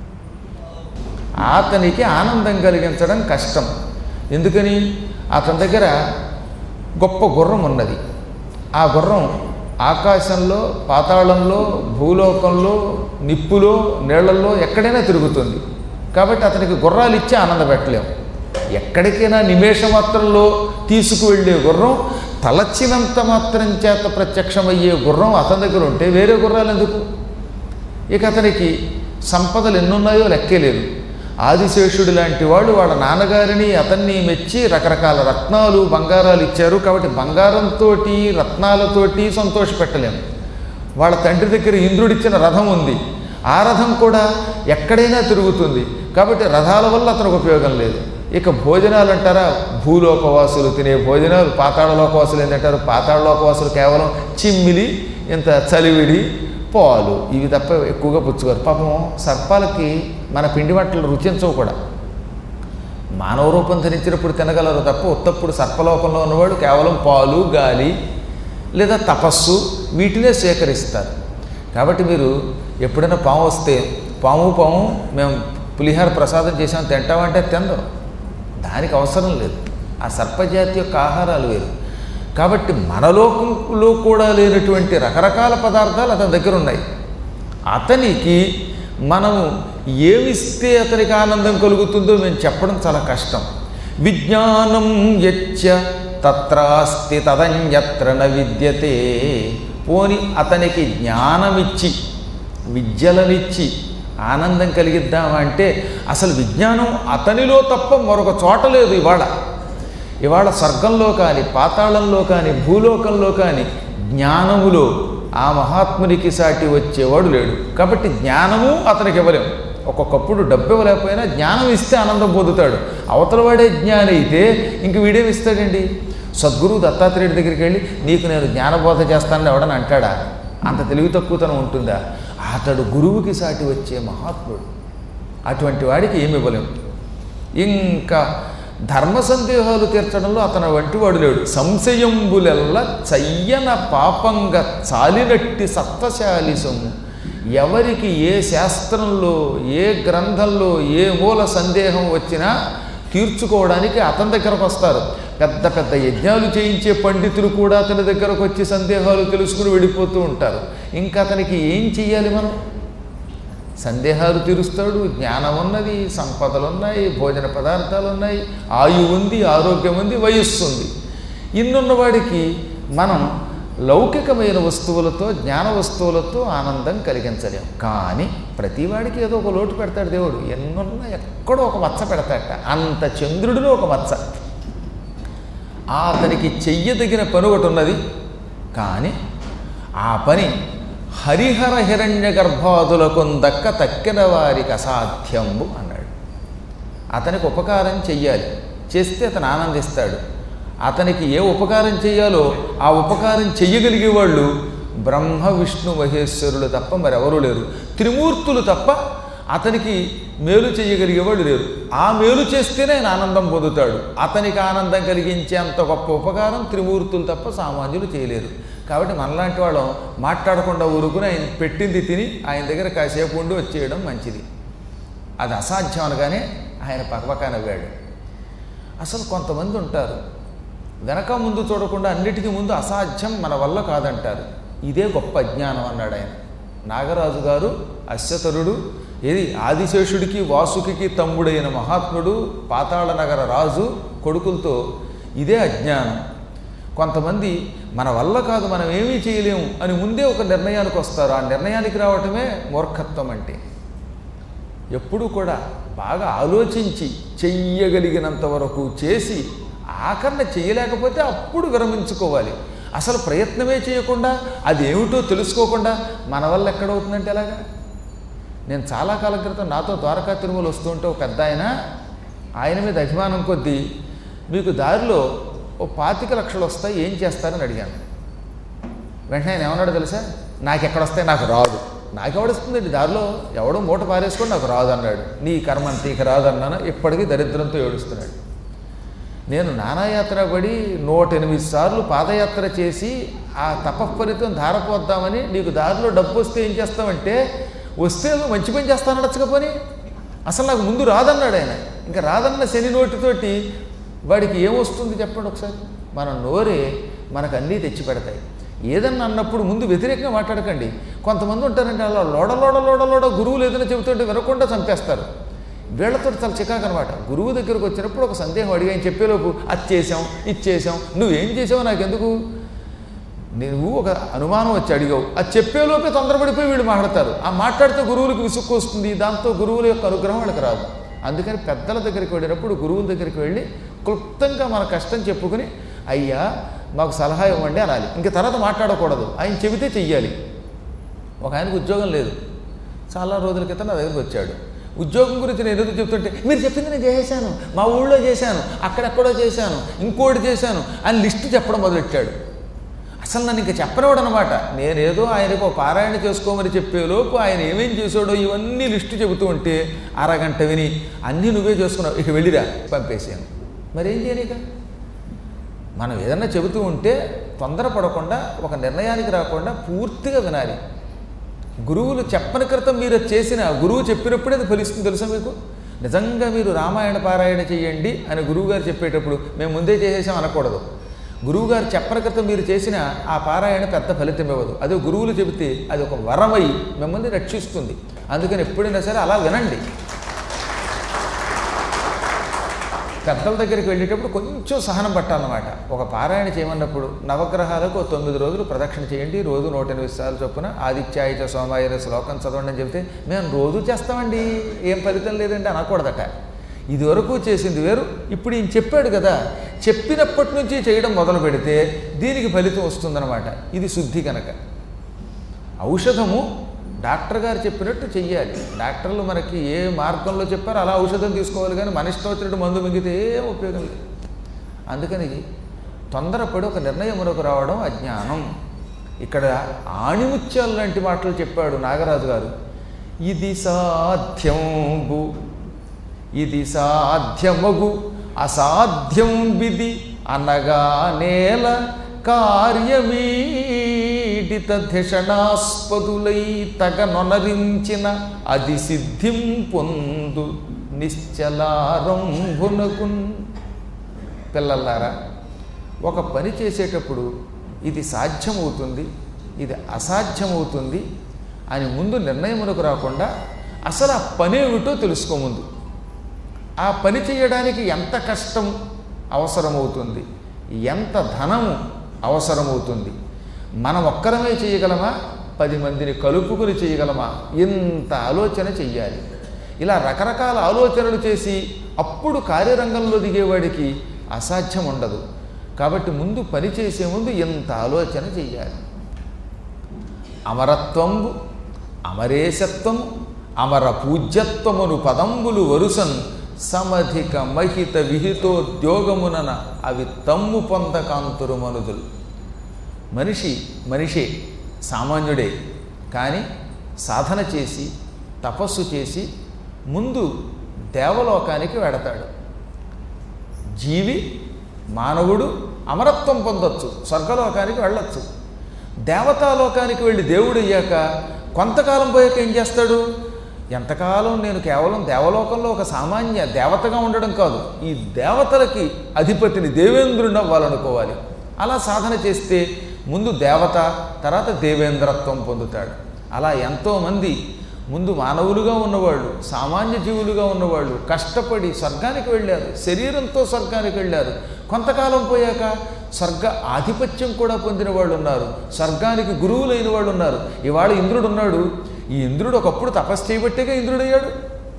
అతనికి ఆనందం కలిగించడం కష్టం ఎందుకని అతని దగ్గర గొప్ప గుర్రం ఉన్నది ఆ గుర్రం ఆకాశంలో పాతాళంలో భూలోకంలో నిప్పులో నీళ్లలో ఎక్కడైనా తిరుగుతుంది కాబట్టి అతనికి గుర్రాలు ఇచ్చి ఆనందపెట్టలేం ఎక్కడికైనా నిమేష మాత్రంలో తీసుకువెళ్ళే గుర్రం తలచినంత మాత్రం చేత ప్రత్యక్షమయ్యే గుర్రం అతని దగ్గర ఉంటే వేరే గుర్రాలు ఎందుకు ఇక అతనికి సంపదలు ఎన్నున్నాయో లెక్కేలేదు ఆదిశేషుడు లాంటి వాడు వాళ్ళ నాన్నగారిని అతన్ని మెచ్చి రకరకాల రత్నాలు బంగారాలు ఇచ్చారు కాబట్టి బంగారంతో రత్నాలతోటి సంతోషపెట్టలేము వాళ్ళ తండ్రి దగ్గర ఇంద్రుడిచ్చిన రథం ఉంది ఆ రథం కూడా ఎక్కడైనా తిరుగుతుంది కాబట్టి రథాల వల్ల అతనికి ఉపయోగం లేదు ఇక భోజనాలు అంటారా భూలోకవాసులు తినే భోజనాలు పాతాళ లోకవాసులు ఏంటంటారు పాతాళ లోకవాసులు కేవలం చిమ్మిలి ఇంత చలివిడి పాలు ఇవి తప్ప ఎక్కువగా పుచ్చుకోరు పాపం సర్పాలకి మన పిండి వంటలు రుచించవు కూడా మానవ రూపం ధరించినప్పుడు తినగలరు తప్ప ఉత్తప్పుడు సర్పలోకంలో ఉన్నవాడు కేవలం పాలు గాలి లేదా తపస్సు వీటినే సేకరిస్తారు కాబట్టి మీరు ఎప్పుడైనా పాము వస్తే పాము పాము మేము పులిహార ప్రసాదం చేసాం తింటామంటే తిందు దానికి అవసరం లేదు ఆ సర్పజాతి యొక్క ఆహారాలు వేరు కాబట్టి మన లోకంలో కూడా లేనటువంటి రకరకాల పదార్థాలు అతని దగ్గర ఉన్నాయి అతనికి మనము ఏమిస్తే అతనికి ఆనందం కలుగుతుందో మేము చెప్పడం చాలా కష్టం విజ్ఞానం యచ్చ తత్రాస్తి తదన్యత్ర న విద్యతే పోని అతనికి జ్ఞానమిచ్చి విద్యలనిచ్చి ఆనందం కలిగిద్దామంటే అసలు విజ్ఞానం అతనిలో తప్ప మరొక చోట లేదు ఇవాళ ఇవాళ స్వర్గంలో కానీ పాతాళంలో కానీ భూలోకంలో కానీ జ్ఞానములో ఆ మహాత్మునికి సాటి వచ్చేవాడు లేడు కాబట్టి జ్ఞానము అతనికి ఇవ్వలేం ఒక్కొక్కప్పుడు డబ్బు ఇవ్వలేకపోయినా జ్ఞానం ఇస్తే ఆనందం పొందుతాడు అవతల వాడే జ్ఞాని అయితే ఇంక వీడేమి ఇస్తాడండి సద్గురువు దత్తాత్రేయుడి దగ్గరికి వెళ్ళి నీకు నేను జ్ఞానబోధ చేస్తానని ఎవడని అంటాడా అంత తెలివి తక్కువతనం ఉంటుందా అతడు గురువుకి సాటి వచ్చే మహాత్ముడు అటువంటి వాడికి ఏమి ఇవ్వలేం ఇంకా ధర్మ సందేహాలు తీర్చడంలో అతను వంటి వాడు లేడు సంశయంబులెల్ల చయ్యన పాపంగా చాలినట్టి సత్వశాలి సొమ్ము ఎవరికి ఏ శాస్త్రంలో ఏ గ్రంథంలో ఏ మూల సందేహం వచ్చినా తీర్చుకోవడానికి అతని దగ్గరకు వస్తారు పెద్ద పెద్ద యజ్ఞాలు చేయించే పండితులు కూడా అతని దగ్గరకు వచ్చి సందేహాలు తెలుసుకుని వెళ్ళిపోతూ ఉంటారు ఇంకా అతనికి ఏం చెయ్యాలి మనం సందేహాలు తీరుస్తాడు జ్ఞానం ఉన్నది సంపదలు ఉన్నాయి భోజన పదార్థాలు ఉన్నాయి ఆయువు ఉంది ఆరోగ్యం ఉంది వయస్సు ఉంది ఇన్నున్నవాడికి మనం లౌకికమైన వస్తువులతో జ్ఞాన వస్తువులతో ఆనందం కలిగించలేం కానీ ప్రతివాడికి ఏదో ఒక లోటు పెడతాడు దేవుడు ఎన్నున్నా ఎక్కడో ఒక మచ్చ పెడతాడట అంత చంద్రుడిలో ఒక మచ్చ అతనికి చెయ్యదగిన పని ఒకటి ఉన్నది కానీ ఆ పని హరిహర హిరణ్య గర్భాదులకు దక్క తక్కిన వారికి అసాధ్యంబు అన్నాడు అతనికి ఉపకారం చెయ్యాలి చేస్తే అతను ఆనందిస్తాడు అతనికి ఏ ఉపకారం చేయాలో ఆ ఉపకారం చెయ్యగలిగే వాళ్ళు బ్రహ్మ విష్ణు మహేశ్వరులు తప్ప మరెవరూ లేరు త్రిమూర్తులు తప్ప అతనికి మేలు చేయగలిగేవాడు లేరు ఆ మేలు చేస్తేనే ఆయన ఆనందం పొందుతాడు అతనికి ఆనందం కలిగించేంత గొప్ప ఉపకారం త్రిమూర్తులు తప్ప సామాన్యులు చేయలేరు కాబట్టి మనలాంటి వాళ్ళం మాట్లాడకుండా ఊరుకుని ఆయన పెట్టింది తిని ఆయన దగ్గర కాసేపు ఉండి వచ్చేయడం మంచిది అది అసాధ్యం అనగానే ఆయన పక్కపక్క నవ్వాడు అసలు కొంతమంది ఉంటారు వెనక ముందు చూడకుండా అన్నిటికీ ముందు అసాధ్యం మన వల్ల కాదంటారు ఇదే గొప్ప అజ్ఞానం అన్నాడు ఆయన నాగరాజు గారు అశ్వతరుడు ఏది ఆదిశేషుడికి వాసుకి తమ్ముడైన మహాత్ముడు పాతాళ నగర రాజు కొడుకులతో ఇదే అజ్ఞానం కొంతమంది మన వల్ల కాదు మనం ఏమీ చేయలేము అని ముందే ఒక నిర్ణయానికి వస్తారు ఆ నిర్ణయానికి రావటమే మూర్ఖత్వం అంటే ఎప్పుడూ కూడా బాగా ఆలోచించి చెయ్యగలిగినంత వరకు చేసి ఆఖరణ చేయలేకపోతే అప్పుడు విరమించుకోవాలి అసలు ప్రయత్నమే చేయకుండా అది ఏమిటో తెలుసుకోకుండా మన వల్ల ఎక్కడవుతుందంటే ఎలాగా నేను చాలా కాలం క్రితం నాతో ద్వారకా తిరుమల వస్తుంటే ఒక పెద్ద ఆయన ఆయన మీద అభిమానం కొద్దీ మీకు దారిలో ఓ పాతిక లక్షలు వస్తాయి ఏం చేస్తారని అడిగాను వెంటనే ఆయన ఏమన్నాడు తెలుసా నాకు ఎక్కడ వస్తాయి నాకు రాదు నాకెవడిస్తుందండి దారిలో ఎవడో మూట పారేసుకొని నాకు రాదు అన్నాడు నీ కర్మ తీక రాదు అన్నాను ఇప్పటికీ దరిద్రంతో ఏడుస్తున్నాడు నేను నానాయాత్ర పడి నూట ఎనిమిది సార్లు పాదయాత్ర చేసి ఆ తపఫలితం ధారపోద్దామని నీకు దారిలో డబ్బు వస్తే ఏం చేస్తామంటే వస్తే ఏదో మంచి పని చేస్తానడచ్చుక పని అసలు నాకు ముందు రాదన్నాడు ఆయన ఇంకా రాదన్న శని నోటితోటి వాడికి ఏమొస్తుంది చెప్పండి ఒకసారి మన నోరే మనకు అన్నీ తెచ్చి పెడతాయి ఏదన్నా అన్నప్పుడు ముందు వ్యతిరేకంగా మాట్లాడకండి కొంతమంది ఉంటారంటే అలా లోడ లోడ లోడ లోడ గురువులు ఏదైనా చెబుతుంటే వినకుండా చంపేస్తారు వీళ్ళతో చాలా చికాకు అనమాట గురువు దగ్గరకు వచ్చినప్పుడు ఒక సందేహం అడిగా ఆయన చెప్పేలోపు అది చేసాం ఇది చేసాం నువ్వేం చేసావు నాకెందుకు నువ్వు ఒక అనుమానం వచ్చి అడిగావు అది చెప్పేలోపే తొందరపడిపోయి వీళ్ళు మాట్లాడతారు ఆ మాట్లాడితే గురువులకు విసుక్కు వస్తుంది దాంతో గురువుల యొక్క అనుగ్రహం వాళ్ళకి రాదు అందుకని పెద్దల దగ్గరికి వెళ్ళినప్పుడు గురువుల దగ్గరికి వెళ్ళి క్లుప్తంగా మన కష్టం చెప్పుకుని అయ్యా మాకు సలహా ఇవ్వండి అనాలి ఇంకా తర్వాత మాట్లాడకూడదు ఆయన చెబితే చెయ్యాలి ఒక ఆయనకు ఉద్యోగం లేదు చాలా రోజుల క్రితం నా దగ్గరికి వచ్చాడు ఉద్యోగం గురించి నేను ఎదురు చెప్తుంటే మీరు చెప్పింది నేను చేశాను మా ఊళ్ళో చేశాను అక్కడెక్కడో చేశాను ఇంకోటి చేశాను అని లిస్టు చెప్పడం మొదలెట్టాడు అసలు నన్ను ఇంకా చెప్పనివాడు అనమాట నేనేదో ఆయనకు ఒక పారాయణ చేసుకోమని చెప్పేలోపు ఆయన ఏమేం చేశాడో ఇవన్నీ లిస్టు చెబుతూ ఉంటే అరగంట విని అన్నీ నువ్వే చేసుకున్నావు ఇక వెళ్ళిరా పంపేసాను మరేం చేయనిక మనం ఏదన్నా చెబుతూ ఉంటే తొందరపడకుండా ఒక నిర్ణయానికి రాకుండా పూర్తిగా వినాలి గురువులు చెప్పని క్రితం మీరు అది చేసిన గురువు చెప్పినప్పుడే అది ఫలిస్తుంది తెలుసా మీకు నిజంగా మీరు రామాయణ పారాయణ చేయండి అని గురువుగారు చెప్పేటప్పుడు మేము ముందే చేసేసాం అనకూడదు గురువుగారు చెప్పని క్రితం మీరు చేసిన ఆ పారాయణ పెద్ద ఫలితం ఇవ్వదు అదే గురువులు చెబితే అది ఒక వరమై మిమ్మల్ని రక్షిస్తుంది అందుకని ఎప్పుడైనా సరే అలా వినండి పెద్దల దగ్గరికి వెళ్ళేటప్పుడు కొంచెం సహనం పట్టాలన్నమాట ఒక పారాయణ చేయమన్నప్పుడు నవగ్రహాలకు ఓ తొమ్మిది రోజులు ప్రదక్షిణ చేయండి రోజు నూట ఎనిమిది సార్లు చొప్పున ఆదిత్యాయచ సోమాయన శ్లోకం చదవండి అని చెబితే మేము రోజు చేస్తామండి ఏం ఫలితం లేదండి అనకూడదట ఇదివరకు చేసింది వేరు ఇప్పుడు ఈయన చెప్పాడు కదా చెప్పినప్పటి నుంచి చేయడం మొదలు పెడితే దీనికి ఫలితం వస్తుందన్నమాట ఇది శుద్ధి కనుక ఔషధము డాక్టర్ గారు చెప్పినట్టు చెయ్యాలి డాక్టర్లు మనకి ఏ మార్గంలో చెప్పారో అలా ఔషధం తీసుకోవాలి కానీ మన ఇష్టం వచ్చినట్టు మందు మింగితే ఏం ఉపయోగం లేదు అందుకని తొందరపడి ఒక నిర్ణయమునకు రావడం అజ్ఞానం ఇక్కడ ఆణిముత్యాలు లాంటి మాటలు చెప్పాడు నాగరాజు గారు ఇది సాధ్యంబు ఇది సాధ్యమగు అసాధ్యం విధి అనగా నేల కార్యమీడిత ధిషణాస్పదులై తగ నొనరించిన అది సిద్ధిం పొందు నిశ్చలారంభునకున్ పిల్లలారా ఒక పని చేసేటప్పుడు ఇది సాధ్యమవుతుంది ఇది అసాధ్యమవుతుంది అని ముందు నిర్ణయమునకు రాకుండా అసలు ఆ పని ఏమిటో తెలుసుకో ముందు ఆ పని చేయడానికి ఎంత కష్టం అవసరమవుతుంది ఎంత ధనము అవసరమవుతుంది మనం ఒక్కరమే చేయగలమా పది మందిని కలుపుకుని చేయగలమా ఇంత ఆలోచన చెయ్యాలి ఇలా రకరకాల ఆలోచనలు చేసి అప్పుడు కార్యరంగంలో దిగేవాడికి అసాధ్యం ఉండదు కాబట్టి ముందు పని చేసే ముందు ఎంత ఆలోచన చెయ్యాలి అమరత్వంబు అమరేశత్వం అమర పూజ్యత్వమును పదంబులు వరుసన్ సమధిక మహిత విహితోద్యోగమునన అవి తమ్ము పొంద కాంతురు మనుదులు మనిషి మనిషే సామాన్యుడే కానీ సాధన చేసి తపస్సు చేసి ముందు దేవలోకానికి వెడతాడు జీవి మానవుడు అమరత్వం పొందొచ్చు స్వర్గలోకానికి వెళ్ళొచ్చు దేవతాలోకానికి వెళ్ళి దేవుడు అయ్యాక కొంతకాలం పోయాక ఏం చేస్తాడు ఎంతకాలం నేను కేవలం దేవలోకంలో ఒక సామాన్య దేవతగా ఉండడం కాదు ఈ దేవతలకి అధిపతిని దేవేంద్రుని అవ్వాలనుకోవాలి అలా సాధన చేస్తే ముందు దేవత తర్వాత దేవేంద్రత్వం పొందుతాడు అలా ఎంతోమంది ముందు మానవులుగా ఉన్నవాళ్ళు సామాన్య జీవులుగా ఉన్నవాళ్ళు కష్టపడి స్వర్గానికి వెళ్ళారు శరీరంతో స్వర్గానికి వెళ్ళారు కొంతకాలం పోయాక స్వర్గ ఆధిపత్యం కూడా పొందిన వాళ్ళు ఉన్నారు స్వర్గానికి గురువులైన వాళ్ళు ఉన్నారు ఇవాళ ఇంద్రుడు ఉన్నాడు ఈ ఇంద్రుడు ఒకప్పుడు తపస్సు చేయబట్టేగా ఇంద్రుడయ్యాడు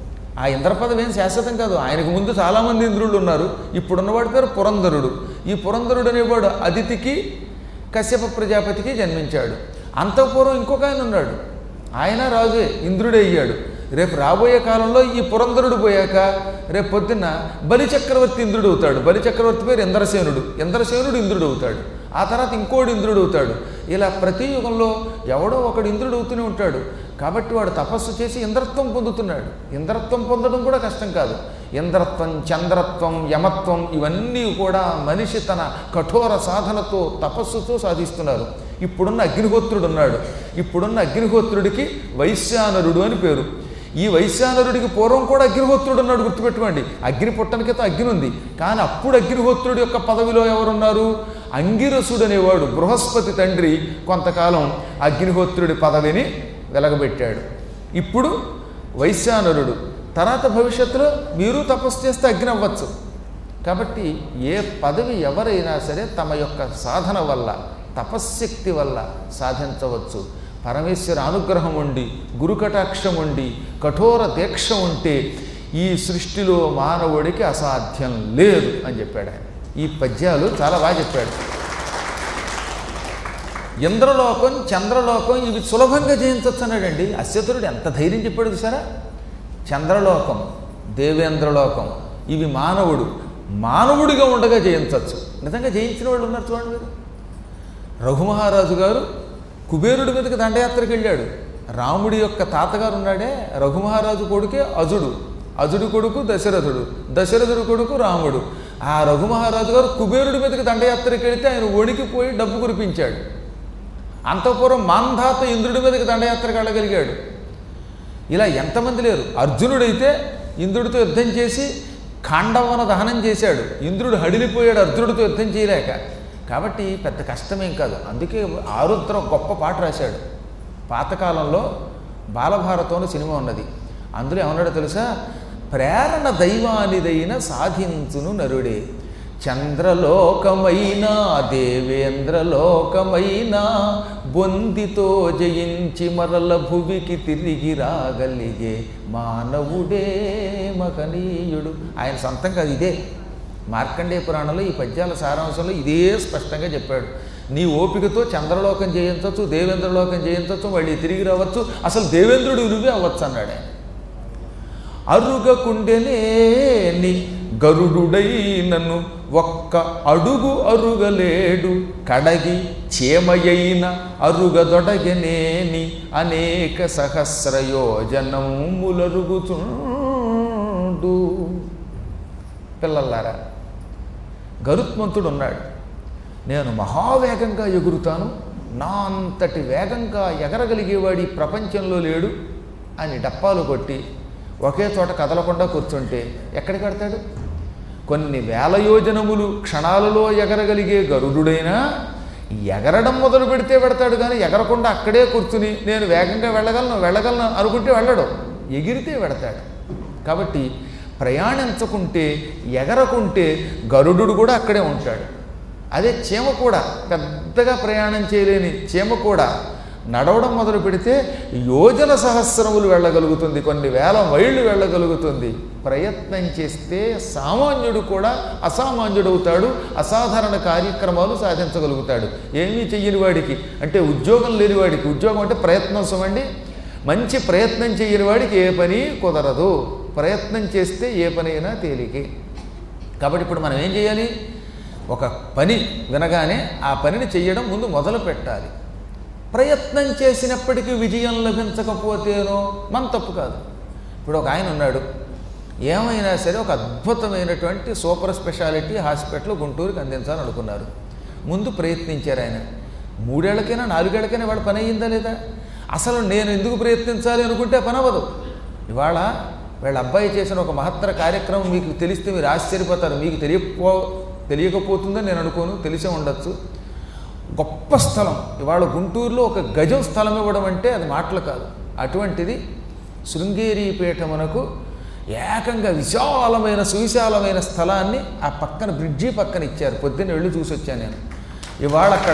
ఆ ఇంద్ర పదవి ఏం శాశ్వతం కాదు ఆయనకు ముందు చాలామంది ఇంద్రుళ్ళు ఉన్నారు ఇప్పుడున్నవాడి పేరు పురంధరుడు ఈ పురంధరుడు అనేవాడు అదితికి కశ్యప ప్రజాపతికి జన్మించాడు అంతఃపూర్వం ఇంకొక ఆయన ఉన్నాడు ఆయన రాజే ఇంద్రుడే అయ్యాడు రేపు రాబోయే కాలంలో ఈ పురంధరుడు పోయాక రేపు పొద్దున్న బలిచక్రవర్తి ఇంద్రుడు అవుతాడు బలిచక్రవర్తి పేరు ఇంద్రసేనుడు ఇంద్రసేనుడు ఇంద్రుడు అవుతాడు ఆ తర్వాత ఇంకోడు ఇంద్రుడు అవుతాడు ఇలా ప్రతి యుగంలో ఎవడో ఒకడు ఇంద్రుడు అవుతూనే ఉంటాడు కాబట్టి వాడు తపస్సు చేసి ఇంద్రత్వం పొందుతున్నాడు ఇంద్రత్వం పొందడం కూడా కష్టం కాదు ఇంద్రత్వం చంద్రత్వం యమత్వం ఇవన్నీ కూడా మనిషి తన కఠోర సాధనతో తపస్సుతో సాధిస్తున్నారు ఇప్పుడున్న అగ్నిహోత్రుడు ఉన్నాడు ఇప్పుడున్న అగ్నిహోత్రుడికి వైశ్యానరుడు అని పేరు ఈ వైశ్యానరుడికి పూర్వం కూడా అగ్నిహోత్రుడు ఉన్నాడు గుర్తుపెట్టుకోండి అగ్ని పుట్టనికితో అగ్ని ఉంది కానీ అప్పుడు అగ్నిహోత్రుడి యొక్క పదవిలో ఎవరున్నారు అంగిరసుడు అనేవాడు బృహస్పతి తండ్రి కొంతకాలం అగ్నిహోత్రుడి పదవిని వెలగబెట్టాడు ఇప్పుడు వైశ్యానరుడు తర్వాత భవిష్యత్తులో మీరు తపస్సు చేస్తే అగ్ని అవ్వచ్చు కాబట్టి ఏ పదవి ఎవరైనా సరే తమ యొక్క సాధన వల్ల తపశ్శక్తి వల్ల సాధించవచ్చు పరమేశ్వర అనుగ్రహం ఉండి గురుకటాక్షం ఉండి కఠోర దీక్ష ఉంటే ఈ సృష్టిలో మానవుడికి అసాధ్యం లేదు అని చెప్పాడు ఆయన ఈ పద్యాలు చాలా బాగా చెప్పాడు ఇంద్రలోకం చంద్రలోకం ఇవి సులభంగా జయించవచ్చు అన్నాడండి అశ్వతుడు ఎంత ధైర్యం చెప్పాడు చూసారా చంద్రలోకం దేవేంద్రలోకం ఇవి మానవుడు మానవుడిగా ఉండగా జయించవచ్చు నిజంగా జయించిన వాళ్ళు ఉన్నారు చూడండి మీరు రఘుమహారాజు గారు కుబేరుడి మీదకి దండయాత్రకు వెళ్ళాడు రాముడి యొక్క తాతగారు ఉన్నాడే రఘుమహారాజు కొడుకే అజుడు అజుడు కొడుకు దశరథుడు దశరథుడు కొడుకు రాముడు ఆ రఘుమహారాజు గారు కుబేరుడి మీదకి దండయాత్రకు వెళితే ఆయన వణికిపోయి డబ్బు కురిపించాడు అంతఃపురం మాంధాత ఇంద్రుడి మీదకి దండయాత్రకు వెళ్ళగలిగాడు ఇలా ఎంతమంది లేరు అర్జునుడైతే ఇంద్రుడితో యుద్ధం చేసి ఖాండవన దహనం చేశాడు ఇంద్రుడు హడిలిపోయాడు అర్జునుడితో యుద్ధం చేయలేక కాబట్టి పెద్ద కష్టమేం కాదు అందుకే ఆరుద్ర గొప్ప పాట రాశాడు పాతకాలంలో బాలభారతం అని సినిమా ఉన్నది అందులో ఏమన్నాడో తెలుసా ప్రేరణ దైవానిదైన సాధించును నరుడే చంద్రలోకమైన దేవేంద్రలోకమైన బొందితో జయించి మరల భువికి తిరిగి రాగలిగే మానవుడే మహనీయుడు ఆయన సొంతం కాదు ఇదే మార్కండేయ పురాణంలో ఈ పద్యాల సారాంశంలో ఇదే స్పష్టంగా చెప్పాడు నీ ఓపికతో చంద్రలోకం చేయించవచ్చు దేవేంద్రలోకం చేయించవచ్చు మళ్ళీ తిరిగి రావచ్చు అసలు దేవేంద్రుడు నువ్వే అవ్వచ్చు అన్నాడు ఆయన అరుగకుండెనేని గరుడుడైనను ఒక్క అడుగు అరుగలేడు కడగి చేమయైన అరుగదొడగనేని అనేక సహస్రయోజనములరుగుచుండు పిల్లలారా గరుత్మంతుడు ఉన్నాడు నేను మహావేగంగా ఎగురుతాను నా అంతటి వేగంగా ఎగరగలిగేవాడి ఈ ప్రపంచంలో లేడు అని డప్పాలు కొట్టి ఒకే చోట కదలకుండా కూర్చుంటే ఎక్కడికి పెడతాడు కొన్ని వేల యోజనములు క్షణాలలో ఎగరగలిగే గరుడుడైనా ఎగరడం మొదలు పెడితే పెడతాడు కానీ ఎగరకుండా అక్కడే కూర్చుని నేను వేగంగా వెళ్ళగలను వెళ్ళగలను అనుకుంటే వెళ్ళడు ఎగిరితే పెడతాడు కాబట్టి ప్రయాణించకుంటే ఎగరకుంటే గరుడు కూడా అక్కడే ఉంటాడు అదే చీమ కూడా పెద్దగా ప్రయాణం చేయలేని చీమ కూడా నడవడం మొదలు పెడితే యోజన సహస్రములు వెళ్ళగలుగుతుంది కొన్ని వేల మైళ్ళు వెళ్ళగలుగుతుంది ప్రయత్నం చేస్తే సామాన్యుడు కూడా అసామాన్యుడు అవుతాడు అసాధారణ కార్యక్రమాలు సాధించగలుగుతాడు ఏమీ చెయ్యని వాడికి అంటే ఉద్యోగం లేని వాడికి ఉద్యోగం అంటే ప్రయత్నం సుమండి మంచి ప్రయత్నం చేయని వాడికి ఏ పని కుదరదు ప్రయత్నం చేస్తే ఏ పనైనా తేలికే కాబట్టి ఇప్పుడు మనం ఏం చేయాలి ఒక పని వినగానే ఆ పనిని చెయ్యడం ముందు మొదలు పెట్టాలి ప్రయత్నం చేసినప్పటికీ విజయం లభించకపోతేనో మన తప్పు కాదు ఇప్పుడు ఒక ఆయన ఉన్నాడు ఏమైనా సరే ఒక అద్భుతమైనటువంటి సూపర్ స్పెషాలిటీ హాస్పిటల్ గుంటూరుకి అందించాలని అనుకున్నారు ముందు ప్రయత్నించారు ఆయన మూడేళ్లకైనా నాలుగేళ్లకైనా వాడు పని అయ్యిందా లేదా అసలు నేను ఎందుకు ప్రయత్నించాలి అనుకుంటే పని అవ్వదు ఇవాళ వీళ్ళ అబ్బాయి చేసిన ఒక మహత్తర కార్యక్రమం మీకు తెలిస్తే మీరు ఆశ్చర్యపోతారు మీకు తెలియకపో తెలియకపోతుందని నేను అనుకోను తెలిసే ఉండొచ్చు గొప్ప స్థలం ఇవాళ గుంటూరులో ఒక గజం స్థలం ఇవ్వడం అంటే అది మాటలు కాదు అటువంటిది శృంగేరి పీఠమునకు ఏకంగా విశాలమైన సువిశాలమైన స్థలాన్ని ఆ పక్కన బ్రిడ్జి పక్కన ఇచ్చారు పొద్దున్న వెళ్ళి చూసి వచ్చాను నేను ఇవాళ అక్కడ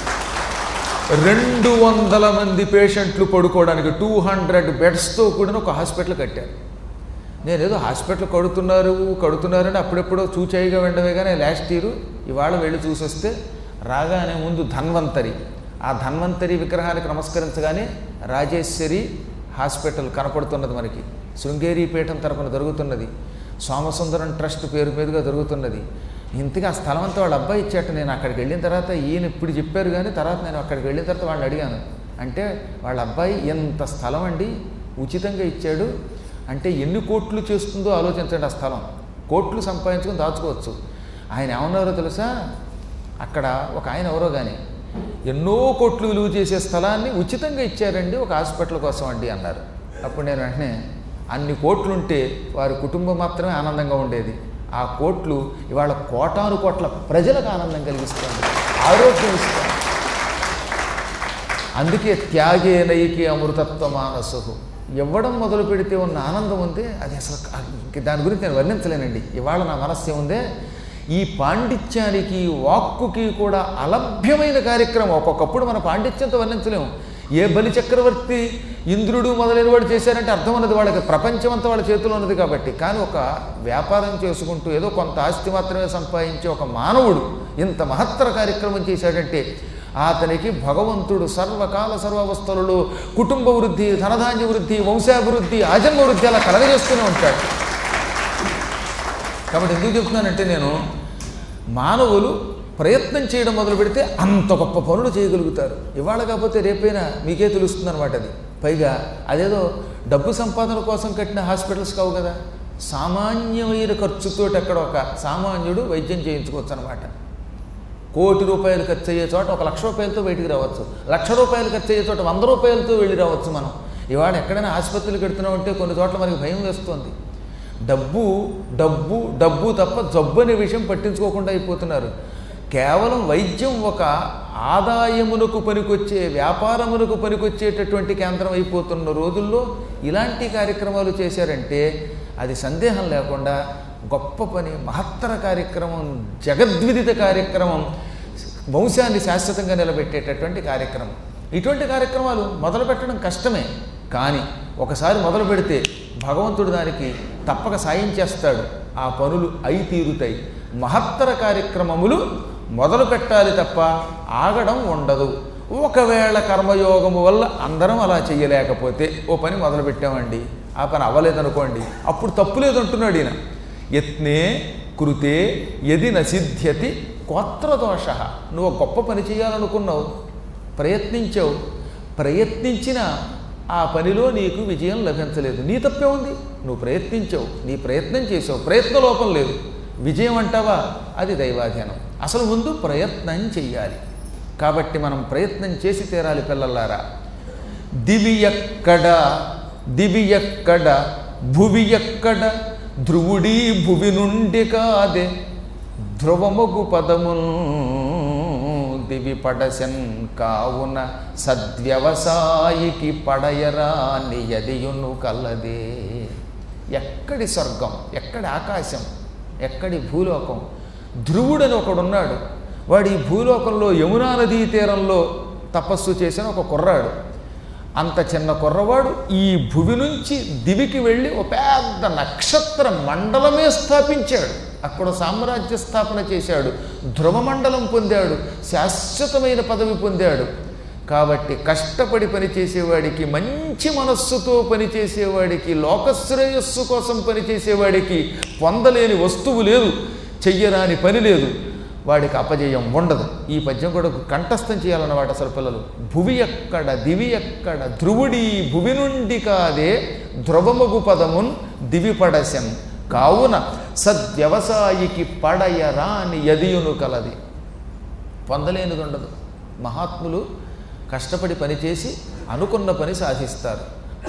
రెండు వందల మంది పేషెంట్లు పడుకోవడానికి టూ హండ్రెడ్ బెడ్స్తో కూడిన ఒక హాస్పిటల్ కట్టారు నేను ఏదో హాస్పిటల్ కడుతున్నారు కడుతున్నారని అప్పుడెప్పుడో చూచాయిగా వెండమే కానీ లాస్ట్ ఇయర్ ఇవాళ వెళ్ళి చూసొస్తే రాగానే ముందు ధన్వంతరి ఆ ధన్వంతరి విగ్రహానికి నమస్కరించగానే రాజేశ్వరి హాస్పిటల్ కనపడుతున్నది మనకి శృంగేరి పీఠం తరపున జరుగుతున్నది సోమసుందరం ట్రస్ట్ పేరు మీదుగా జరుగుతున్నది ఇంతగా ఆ స్థలం అంతా వాళ్ళ అబ్బాయి ఇచ్చాట నేను అక్కడికి వెళ్ళిన తర్వాత ఈయన ఇప్పుడు చెప్పారు కానీ తర్వాత నేను అక్కడికి వెళ్ళిన తర్వాత వాళ్ళని అడిగాను అంటే వాళ్ళ అబ్బాయి ఎంత స్థలం అండి ఉచితంగా ఇచ్చాడు అంటే ఎన్ని కోట్లు చేస్తుందో ఆలోచించండి ఆ స్థలం కోట్లు సంపాదించుకొని దాచుకోవచ్చు ఆయన ఏమన్నారో తెలుసా అక్కడ ఒక ఆయన ఎవరో కానీ ఎన్నో కోట్లు విలువ చేసే స్థలాన్ని ఉచితంగా ఇచ్చారండి ఒక హాస్పిటల్ కోసం అండి అన్నారు అప్పుడు నేను వెంటనే అన్ని కోట్లుంటే వారి కుటుంబం మాత్రమే ఆనందంగా ఉండేది ఆ కోట్లు ఇవాళ కోటాను కోట్ల ప్రజలకు ఆనందం కలిగిస్తుంది ఆరోగ్యం ఇస్తుంది అందుకే త్యాగే నైకి అమృతత్వ మానసు ఇవ్వడం మొదలు పెడితే ఉన్న ఆనందం ఉంది అది అసలు ఇంక దాని గురించి నేను వర్ణించలేనండి ఇవాళ నా మనస్సు ఉందే ఈ పాండిత్యానికి వాక్కుకి కూడా అలభ్యమైన కార్యక్రమం ఒక్కొక్కప్పుడు మన పాండిత్యంతో వర్ణించలేము ఏ బలి చక్రవర్తి ఇంద్రుడు మొదలైన వాడు చేశారంటే అర్థం ఉన్నది వాళ్ళకి ప్రపంచం అంతా వాళ్ళ చేతిలో ఉన్నది కాబట్టి కానీ ఒక వ్యాపారం చేసుకుంటూ ఏదో కొంత ఆస్తి మాత్రమే సంపాదించే ఒక మానవుడు ఇంత మహత్తర కార్యక్రమం చేశాడంటే అతనికి భగవంతుడు సర్వకాల సర్వావస్థలలో కుటుంబ వృద్ధి ధనధాన్య వృద్ధి వంశాభివృద్ధి ఆజన్మ వృద్ధి అలా కలగజేస్తూనే ఉంటాడు కాబట్టి ఎందుకు చెప్తున్నానంటే నేను మానవులు ప్రయత్నం చేయడం మొదలు పెడితే అంత గొప్ప పనులు చేయగలుగుతారు ఇవాళ కాకపోతే రేపైనా మీకే తెలుస్తుంది అనమాట అది పైగా అదేదో డబ్బు సంపాదన కోసం కట్టిన హాస్పిటల్స్ కావు కదా సామాన్యమైన ఖర్చుతోటి అక్కడ ఒక సామాన్యుడు వైద్యం చేయించుకోవచ్చు అనమాట కోటి రూపాయలు ఖర్చు అయ్యే చోట ఒక లక్ష రూపాయలతో బయటికి రావచ్చు లక్ష రూపాయలు ఖర్చు అయ్యే చోట వంద రూపాయలతో వెళ్ళి రావచ్చు మనం ఇవాళ ఎక్కడైనా ఆసుపత్రులు కడుతున్నామంటే కొన్ని చోట్ల మనకి భయం వేస్తుంది డబ్బు డబ్బు డబ్బు తప్ప జబ్బు అనే విషయం పట్టించుకోకుండా అయిపోతున్నారు కేవలం వైద్యం ఒక ఆదాయమునకు పనికొచ్చే వ్యాపారమునకు పనికొచ్చేటటువంటి కేంద్రం అయిపోతున్న రోజుల్లో ఇలాంటి కార్యక్రమాలు చేశారంటే అది సందేహం లేకుండా గొప్ప పని మహత్తర కార్యక్రమం జగద్విదిత కార్యక్రమం వంశాన్ని శాశ్వతంగా నిలబెట్టేటటువంటి కార్యక్రమం ఇటువంటి కార్యక్రమాలు మొదలు పెట్టడం కష్టమే కానీ ఒకసారి మొదలు పెడితే భగవంతుడు దానికి తప్పక సాయం చేస్తాడు ఆ పనులు అయి తీరుతాయి మహత్తర కార్యక్రమములు మొదలు పెట్టాలి తప్ప ఆగడం ఉండదు ఒకవేళ కర్మయోగము వల్ల అందరం అలా చేయలేకపోతే ఓ పని మొదలు పెట్టామండి ఆ పని అవ్వలేదనుకోండి అప్పుడు తప్పు లేదంటున్నాడు ఈయన యత్నే కృతే ఎది నసిద్ధ్యతి కోత్రదోష నువ్వు ఒక గొప్ప పని చేయాలనుకున్నావు ప్రయత్నించావు ప్రయత్నించిన ఆ పనిలో నీకు విజయం లభించలేదు నీ తప్పే ఉంది నువ్వు ప్రయత్నించావు నీ ప్రయత్నం చేసావు ప్రయత్న లోపం లేదు విజయం అంటావా అది దైవాధీనం అసలు ముందు ప్రయత్నం చెయ్యాలి కాబట్టి మనం ప్రయత్నం చేసి తీరాలి పిల్లలారా దివి ఎక్కడ దివి ఎక్కడ భువి ఎక్కడ ధ్రువుడీ భువి నుండి కాదే ధ్రువముగు పదముల్ దివి పడసెన్ కావున సద్వ్యవసాయికి పడయరా నియదియును కలదే ఎక్కడి స్వర్గం ఎక్కడి ఆకాశం ఎక్కడి భూలోకం ధ్రువుడని ఒకడున్నాడు వాడు ఈ భూలోకంలో యమునా నదీ తీరంలో తపస్సు చేసిన ఒక కుర్రాడు అంత చిన్న కుర్రవాడు ఈ భువి నుంచి దివికి వెళ్ళి ఒక పెద్ద నక్షత్ర మండలమే స్థాపించాడు అక్కడ సామ్రాజ్య స్థాపన చేశాడు ధ్రువమండలం పొందాడు శాశ్వతమైన పదవి పొందాడు కాబట్టి కష్టపడి పనిచేసేవాడికి మంచి మనస్సుతో పనిచేసేవాడికి లోకశ్రేయస్సు కోసం పనిచేసేవాడికి పొందలేని వస్తువు లేదు చెయ్యరాని పని లేదు వాడికి అపజయం ఉండదు ఈ పద్యం కూడా కంఠస్థం చేయాలన్నమాట అసలు పిల్లలు భువి ఎక్కడ దివి ఎక్కడ ధ్రువుడి భువి నుండి కాదే ధ్రువమగు పదమున్ దివి పడశన్ కావున సద్వ్యవసాయికి పడయరాని యదియును కలది పొందలేనిది ఉండదు మహాత్ములు కష్టపడి పనిచేసి అనుకున్న పని సాధిస్తారు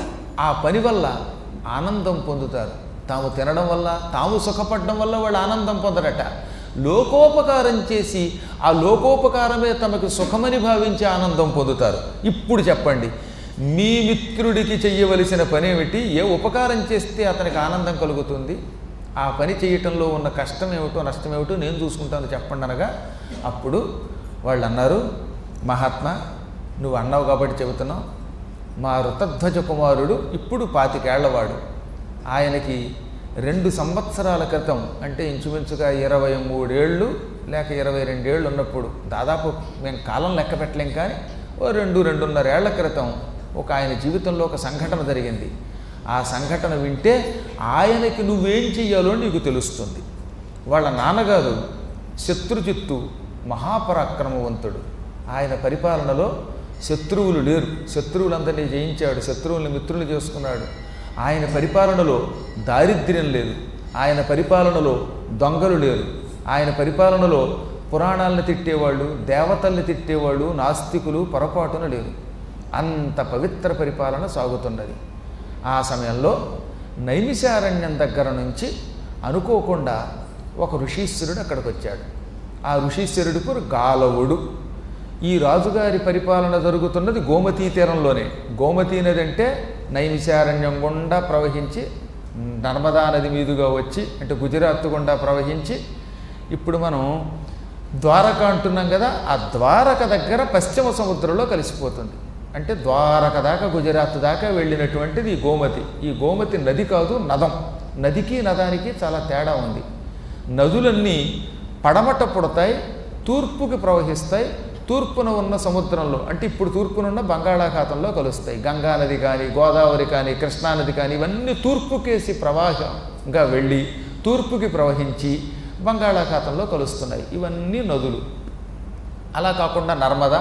ఆ పని వల్ల ఆనందం పొందుతారు తాము తినడం వల్ల తాము సుఖపడడం వల్ల వాళ్ళు ఆనందం పొందరట లోకోపకారం చేసి ఆ లోకోపకారమే తమకు సుఖమని భావించి ఆనందం పొందుతారు ఇప్పుడు చెప్పండి మీ మిత్రుడికి చెయ్యవలసిన పని ఏమిటి ఏ ఉపకారం చేస్తే అతనికి ఆనందం కలుగుతుంది ఆ పని చేయటంలో ఉన్న కష్టం ఏమిటో నష్టం ఏమిటో నేను చూసుకుంటాను చెప్పండి అనగా అప్పుడు వాళ్ళు అన్నారు మహాత్మా నువ్వు అన్నావు కాబట్టి చెబుతున్నావు మా ఋతధ్వజ కుమారుడు ఇప్పుడు పాతికేళ్లవాడు ఆయనకి రెండు సంవత్సరాల క్రితం అంటే ఇంచుమించుగా ఇరవై మూడేళ్ళు లేక ఇరవై రెండేళ్ళు ఉన్నప్పుడు దాదాపు మేము కాలం లెక్క పెట్టలేం కానీ ఓ రెండు రెండున్నర ఏళ్ల క్రితం ఒక ఆయన జీవితంలో ఒక సంఘటన జరిగింది ఆ సంఘటన వింటే ఆయనకి నువ్వేం చెయ్యాలో నీకు తెలుస్తుంది వాళ్ళ నాన్నగారు శత్రుజిత్తు మహాపరాక్రమవంతుడు ఆయన పరిపాలనలో శత్రువులు లేరు శత్రువులందరినీ జయించాడు శత్రువుల్ని మిత్రులు చేసుకున్నాడు ఆయన పరిపాలనలో దారిద్ర్యం లేదు ఆయన పరిపాలనలో దొంగలు లేరు ఆయన పరిపాలనలో పురాణాలను తిట్టేవాళ్ళు దేవతల్ని తిట్టేవాళ్ళు నాస్తికులు పొరపాటున లేరు అంత పవిత్ర పరిపాలన సాగుతున్నది ఆ సమయంలో నైమిషారణ్యం దగ్గర నుంచి అనుకోకుండా ఒక ఋషీశ్వరుడు అక్కడికి వచ్చాడు ఆ ఋషీశ్వరుడి పేరు గాలవుడు ఈ రాజుగారి పరిపాలన జరుగుతున్నది గోమతీ తీరంలోనే గోమతీ నది అంటే నైమిషారణ్యం గుండా ప్రవహించి నర్మదా నది మీదుగా వచ్చి అంటే గుజరాత్ గుండా ప్రవహించి ఇప్పుడు మనం ద్వారక అంటున్నాం కదా ఆ ద్వారక దగ్గర పశ్చిమ సముద్రంలో కలిసిపోతుంది అంటే ద్వారక దాకా గుజరాత్ దాకా వెళ్ళినటువంటిది ఈ గోమతి ఈ గోమతి నది కాదు నదం నదికి నదానికి చాలా తేడా ఉంది నదులన్నీ పడమట పుడతాయి తూర్పుకి ప్రవహిస్తాయి తూర్పున ఉన్న సముద్రంలో అంటే ఇప్పుడు తూర్పునున్న బంగాళాఖాతంలో కలుస్తాయి గంగా నది కానీ గోదావరి కానీ కృష్ణానది కానీ ఇవన్నీ తూర్పుకేసి ప్రవాహంగా వెళ్ళి తూర్పుకి ప్రవహించి బంగాళాఖాతంలో కలుస్తున్నాయి ఇవన్నీ నదులు అలా కాకుండా నర్మద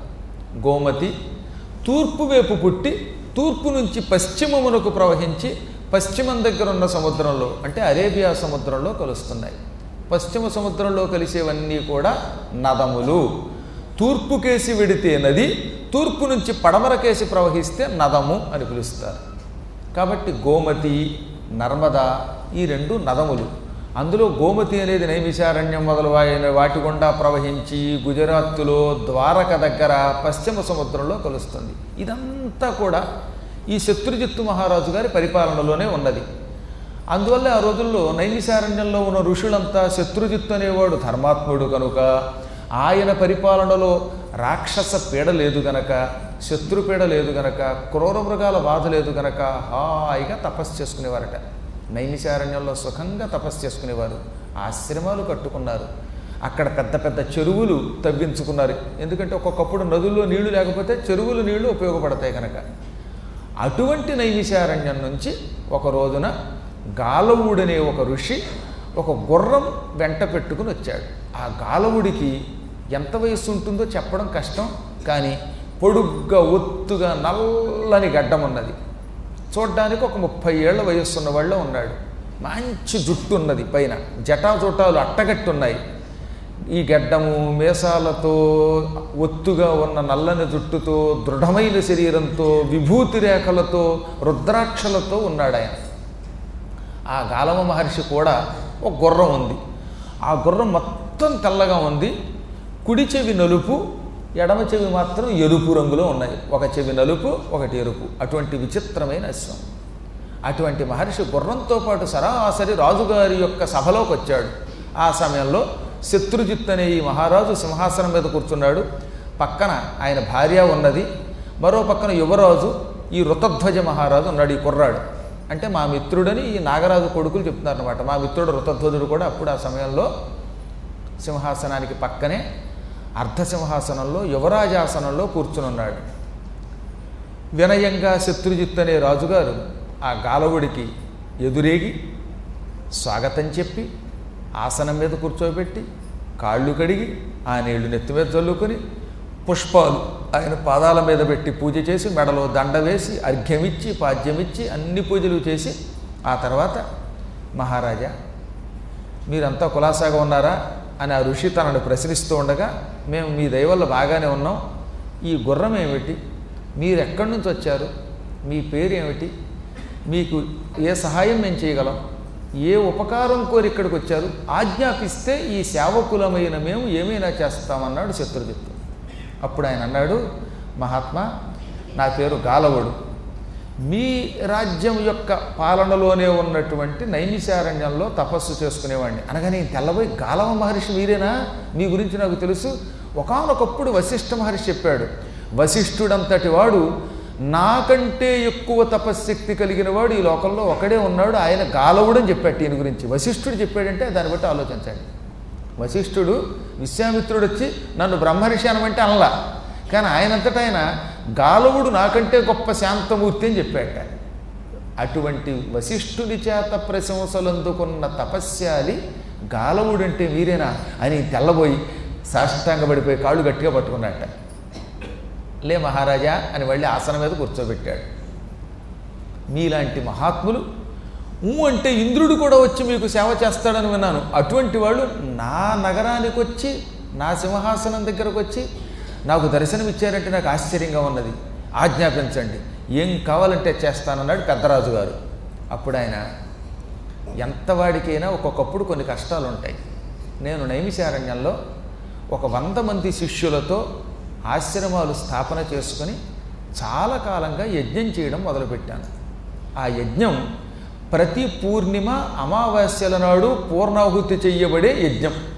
గోమతి తూర్పు వైపు పుట్టి తూర్పు నుంచి పశ్చిమమునకు ప్రవహించి పశ్చిమం దగ్గర ఉన్న సముద్రంలో అంటే అరేబియా సముద్రంలో కలుస్తున్నాయి పశ్చిమ సముద్రంలో కలిసేవన్నీ కూడా నదములు తూర్పుకేసి వెడితే నది తూర్పు నుంచి పడమరకేసి ప్రవహిస్తే నదము అని పిలుస్తారు కాబట్టి గోమతి నర్మద ఈ రెండు నదములు అందులో గోమతి అనేది నైమిషారణ్యం మొదలైన వాటి గుండా ప్రవహించి గుజరాత్తులో ద్వారక దగ్గర పశ్చిమ సముద్రంలో కలుస్తుంది ఇదంతా కూడా ఈ శత్రుజిత్తు మహారాజు గారి పరిపాలనలోనే ఉన్నది అందువల్ల ఆ రోజుల్లో నైమిషారణ్యంలో ఉన్న ఋషులంతా శత్రుజిత్తు అనేవాడు ధర్మాత్ముడు కనుక ఆయన పరిపాలనలో రాక్షస పీడ లేదు గనక శత్రుపీడ లేదు గనక క్రూర మృగాల బాధ లేదు గనక హాయిగా తపస్సు చేసుకునేవారట నైమిషారణ్యంలో సుఖంగా తపస్సు చేసుకునేవారు ఆశ్రమాలు కట్టుకున్నారు అక్కడ పెద్ద పెద్ద చెరువులు తవ్వించుకున్నారు ఎందుకంటే ఒక్కొక్కప్పుడు నదుల్లో నీళ్లు లేకపోతే చెరువులు నీళ్లు ఉపయోగపడతాయి కనుక అటువంటి నైమిషారణ్యం నుంచి ఒక రోజున గాలవుడనే ఒక ఋషి ఒక గుర్రం వెంట పెట్టుకుని వచ్చాడు ఆ గాలవుడికి ఎంత వయస్సు ఉంటుందో చెప్పడం కష్టం కానీ పొడుగ్గా ఒత్తుగా నల్లని గడ్డం ఉన్నది చూడ్డానికి ఒక ముప్పై ఏళ్ల వయస్సు ఉన్నవాళ్ళు ఉన్నాడు మంచి జుట్టు ఉన్నది పైన జటాజుటాలు అట్టగట్టున్నాయి ఈ గడ్డము మేసాలతో ఒత్తుగా ఉన్న నల్లని జుట్టుతో దృఢమైన శరీరంతో విభూతి రేఖలతో రుద్రాక్షలతో ఉన్నాడు ఆయన ఆ గాలవ మహర్షి కూడా ఒక గుర్రం ఉంది ఆ గుర్రం మొత్తం తెల్లగా ఉంది కుడి చెవి నలుపు ఎడమ చెవి మాత్రం ఎరుపు రంగులో ఉన్నాయి ఒక చెవి నలుపు ఒకటి ఎరుపు అటువంటి విచిత్రమైన అశ్వం అటువంటి మహర్షి గుర్రంతో పాటు సరాసరి రాజుగారి యొక్క సభలోకి వచ్చాడు ఆ సమయంలో శత్రుజిత్ అనే ఈ మహారాజు సింహాసనం మీద కూర్చున్నాడు పక్కన ఆయన భార్య ఉన్నది మరో పక్కన యువరాజు ఈ ఋతధ్వజ మహారాజు ఉన్నాడు ఈ కుర్రాడు అంటే మా మిత్రుడని ఈ నాగరాజు కొడుకులు చెప్తున్నారనమాట మా మిత్రుడు ఋతధ్వజుడు కూడా అప్పుడు ఆ సమయంలో సింహాసనానికి పక్కనే అర్ధసింహాసనంలో యువరాజాసనంలో కూర్చునున్నాడు వినయంగా శత్రుజిత్ అనే రాజుగారు ఆ గాలవుడికి ఎదురేగి స్వాగతం చెప్పి ఆసనం మీద కూర్చోబెట్టి కాళ్ళు కడిగి ఆ నీళ్లు నెత్తి మీద చల్లుకొని పుష్పాలు ఆయన పాదాల మీద పెట్టి పూజ చేసి మెడలో దండ వేసి అర్ఘ్యమిచ్చి పాద్యమిచ్చి అన్ని పూజలు చేసి ఆ తర్వాత మహారాజా మీరంతా కులాసాగా ఉన్నారా అని ఆ ఋషి తనను ప్రశ్నిస్తూ ఉండగా మేము మీ దయ వల్ల బాగానే ఉన్నాం ఈ గుర్రం ఏమిటి మీరు ఎక్కడి నుంచి వచ్చారు మీ పేరు ఏమిటి మీకు ఏ సహాయం మేము చేయగలం ఏ ఉపకారం కోరి ఇక్కడికి వచ్చారు ఆజ్ఞాపిస్తే ఈ సేవకులమైన మేము ఏమైనా చేస్తామన్నాడు శత్రుజిత్తు అప్పుడు ఆయన అన్నాడు మహాత్మా నా పేరు గాలవుడు మీ రాజ్యం యొక్క పాలనలోనే ఉన్నటువంటి నైమిషారణ్యంలో తపస్సు చేసుకునేవాడిని అనగానే ఈయన తెల్లబోయి గాలవ మహర్షి మీరేనా మీ గురించి నాకు తెలుసు ఒకానొకప్పుడు వశిష్ఠ మహర్షి చెప్పాడు వశిష్ఠుడంతటి వాడు నాకంటే ఎక్కువ తపశ్శక్తి కలిగిన వాడు ఈ లోకంలో ఒకడే ఉన్నాడు ఆయన గాలవుడు అని చెప్పాడు ఈయన గురించి వశిష్ఠుడు చెప్పాడంటే దాన్ని బట్టి ఆలోచించండి వశిష్ఠుడు విశ్వామిత్రుడు వచ్చి నన్ను బ్రహ్మర్షి అనమంటే అనలా కానీ ఆయనంతటా ఆయన గాలవుడు నాకంటే గొప్ప శాంతమూర్తి అని చెప్పాట అటువంటి వశిష్ఠుని చేత ప్రశంసలు అందుకున్న తపస్యాలి గాలవుడంటే మీరేనా అని తెల్లబోయి సాష్టాంగపడిపోయి కాళ్ళు గట్టిగా పట్టుకున్నట్ట లే మహారాజా అని మళ్ళీ ఆసనం మీద కూర్చోబెట్టాడు మీలాంటి మహాత్ములు ఊ అంటే ఇంద్రుడు కూడా వచ్చి మీకు సేవ చేస్తాడని విన్నాను అటువంటి వాళ్ళు నా నగరానికి వచ్చి నా సింహాసనం దగ్గరకు వచ్చి నాకు దర్శనం ఇచ్చారంటే నాకు ఆశ్చర్యంగా ఉన్నది ఆజ్ఞాపించండి ఏం కావాలంటే చేస్తానన్నాడు పెద్దరాజు గారు అప్పుడు ఆయన ఎంతవాడికైనా ఒక్కొక్కప్పుడు కొన్ని కష్టాలు ఉంటాయి నేను నైమిషారణ్యంలో ఒక వంద మంది శిష్యులతో ఆశ్రమాలు స్థాపన చేసుకొని చాలా కాలంగా యజ్ఞం చేయడం మొదలుపెట్టాను ఆ యజ్ఞం ప్రతి పూర్ణిమ అమావాస్యల నాడు పూర్ణాహుతి చెయ్యబడే యజ్ఞం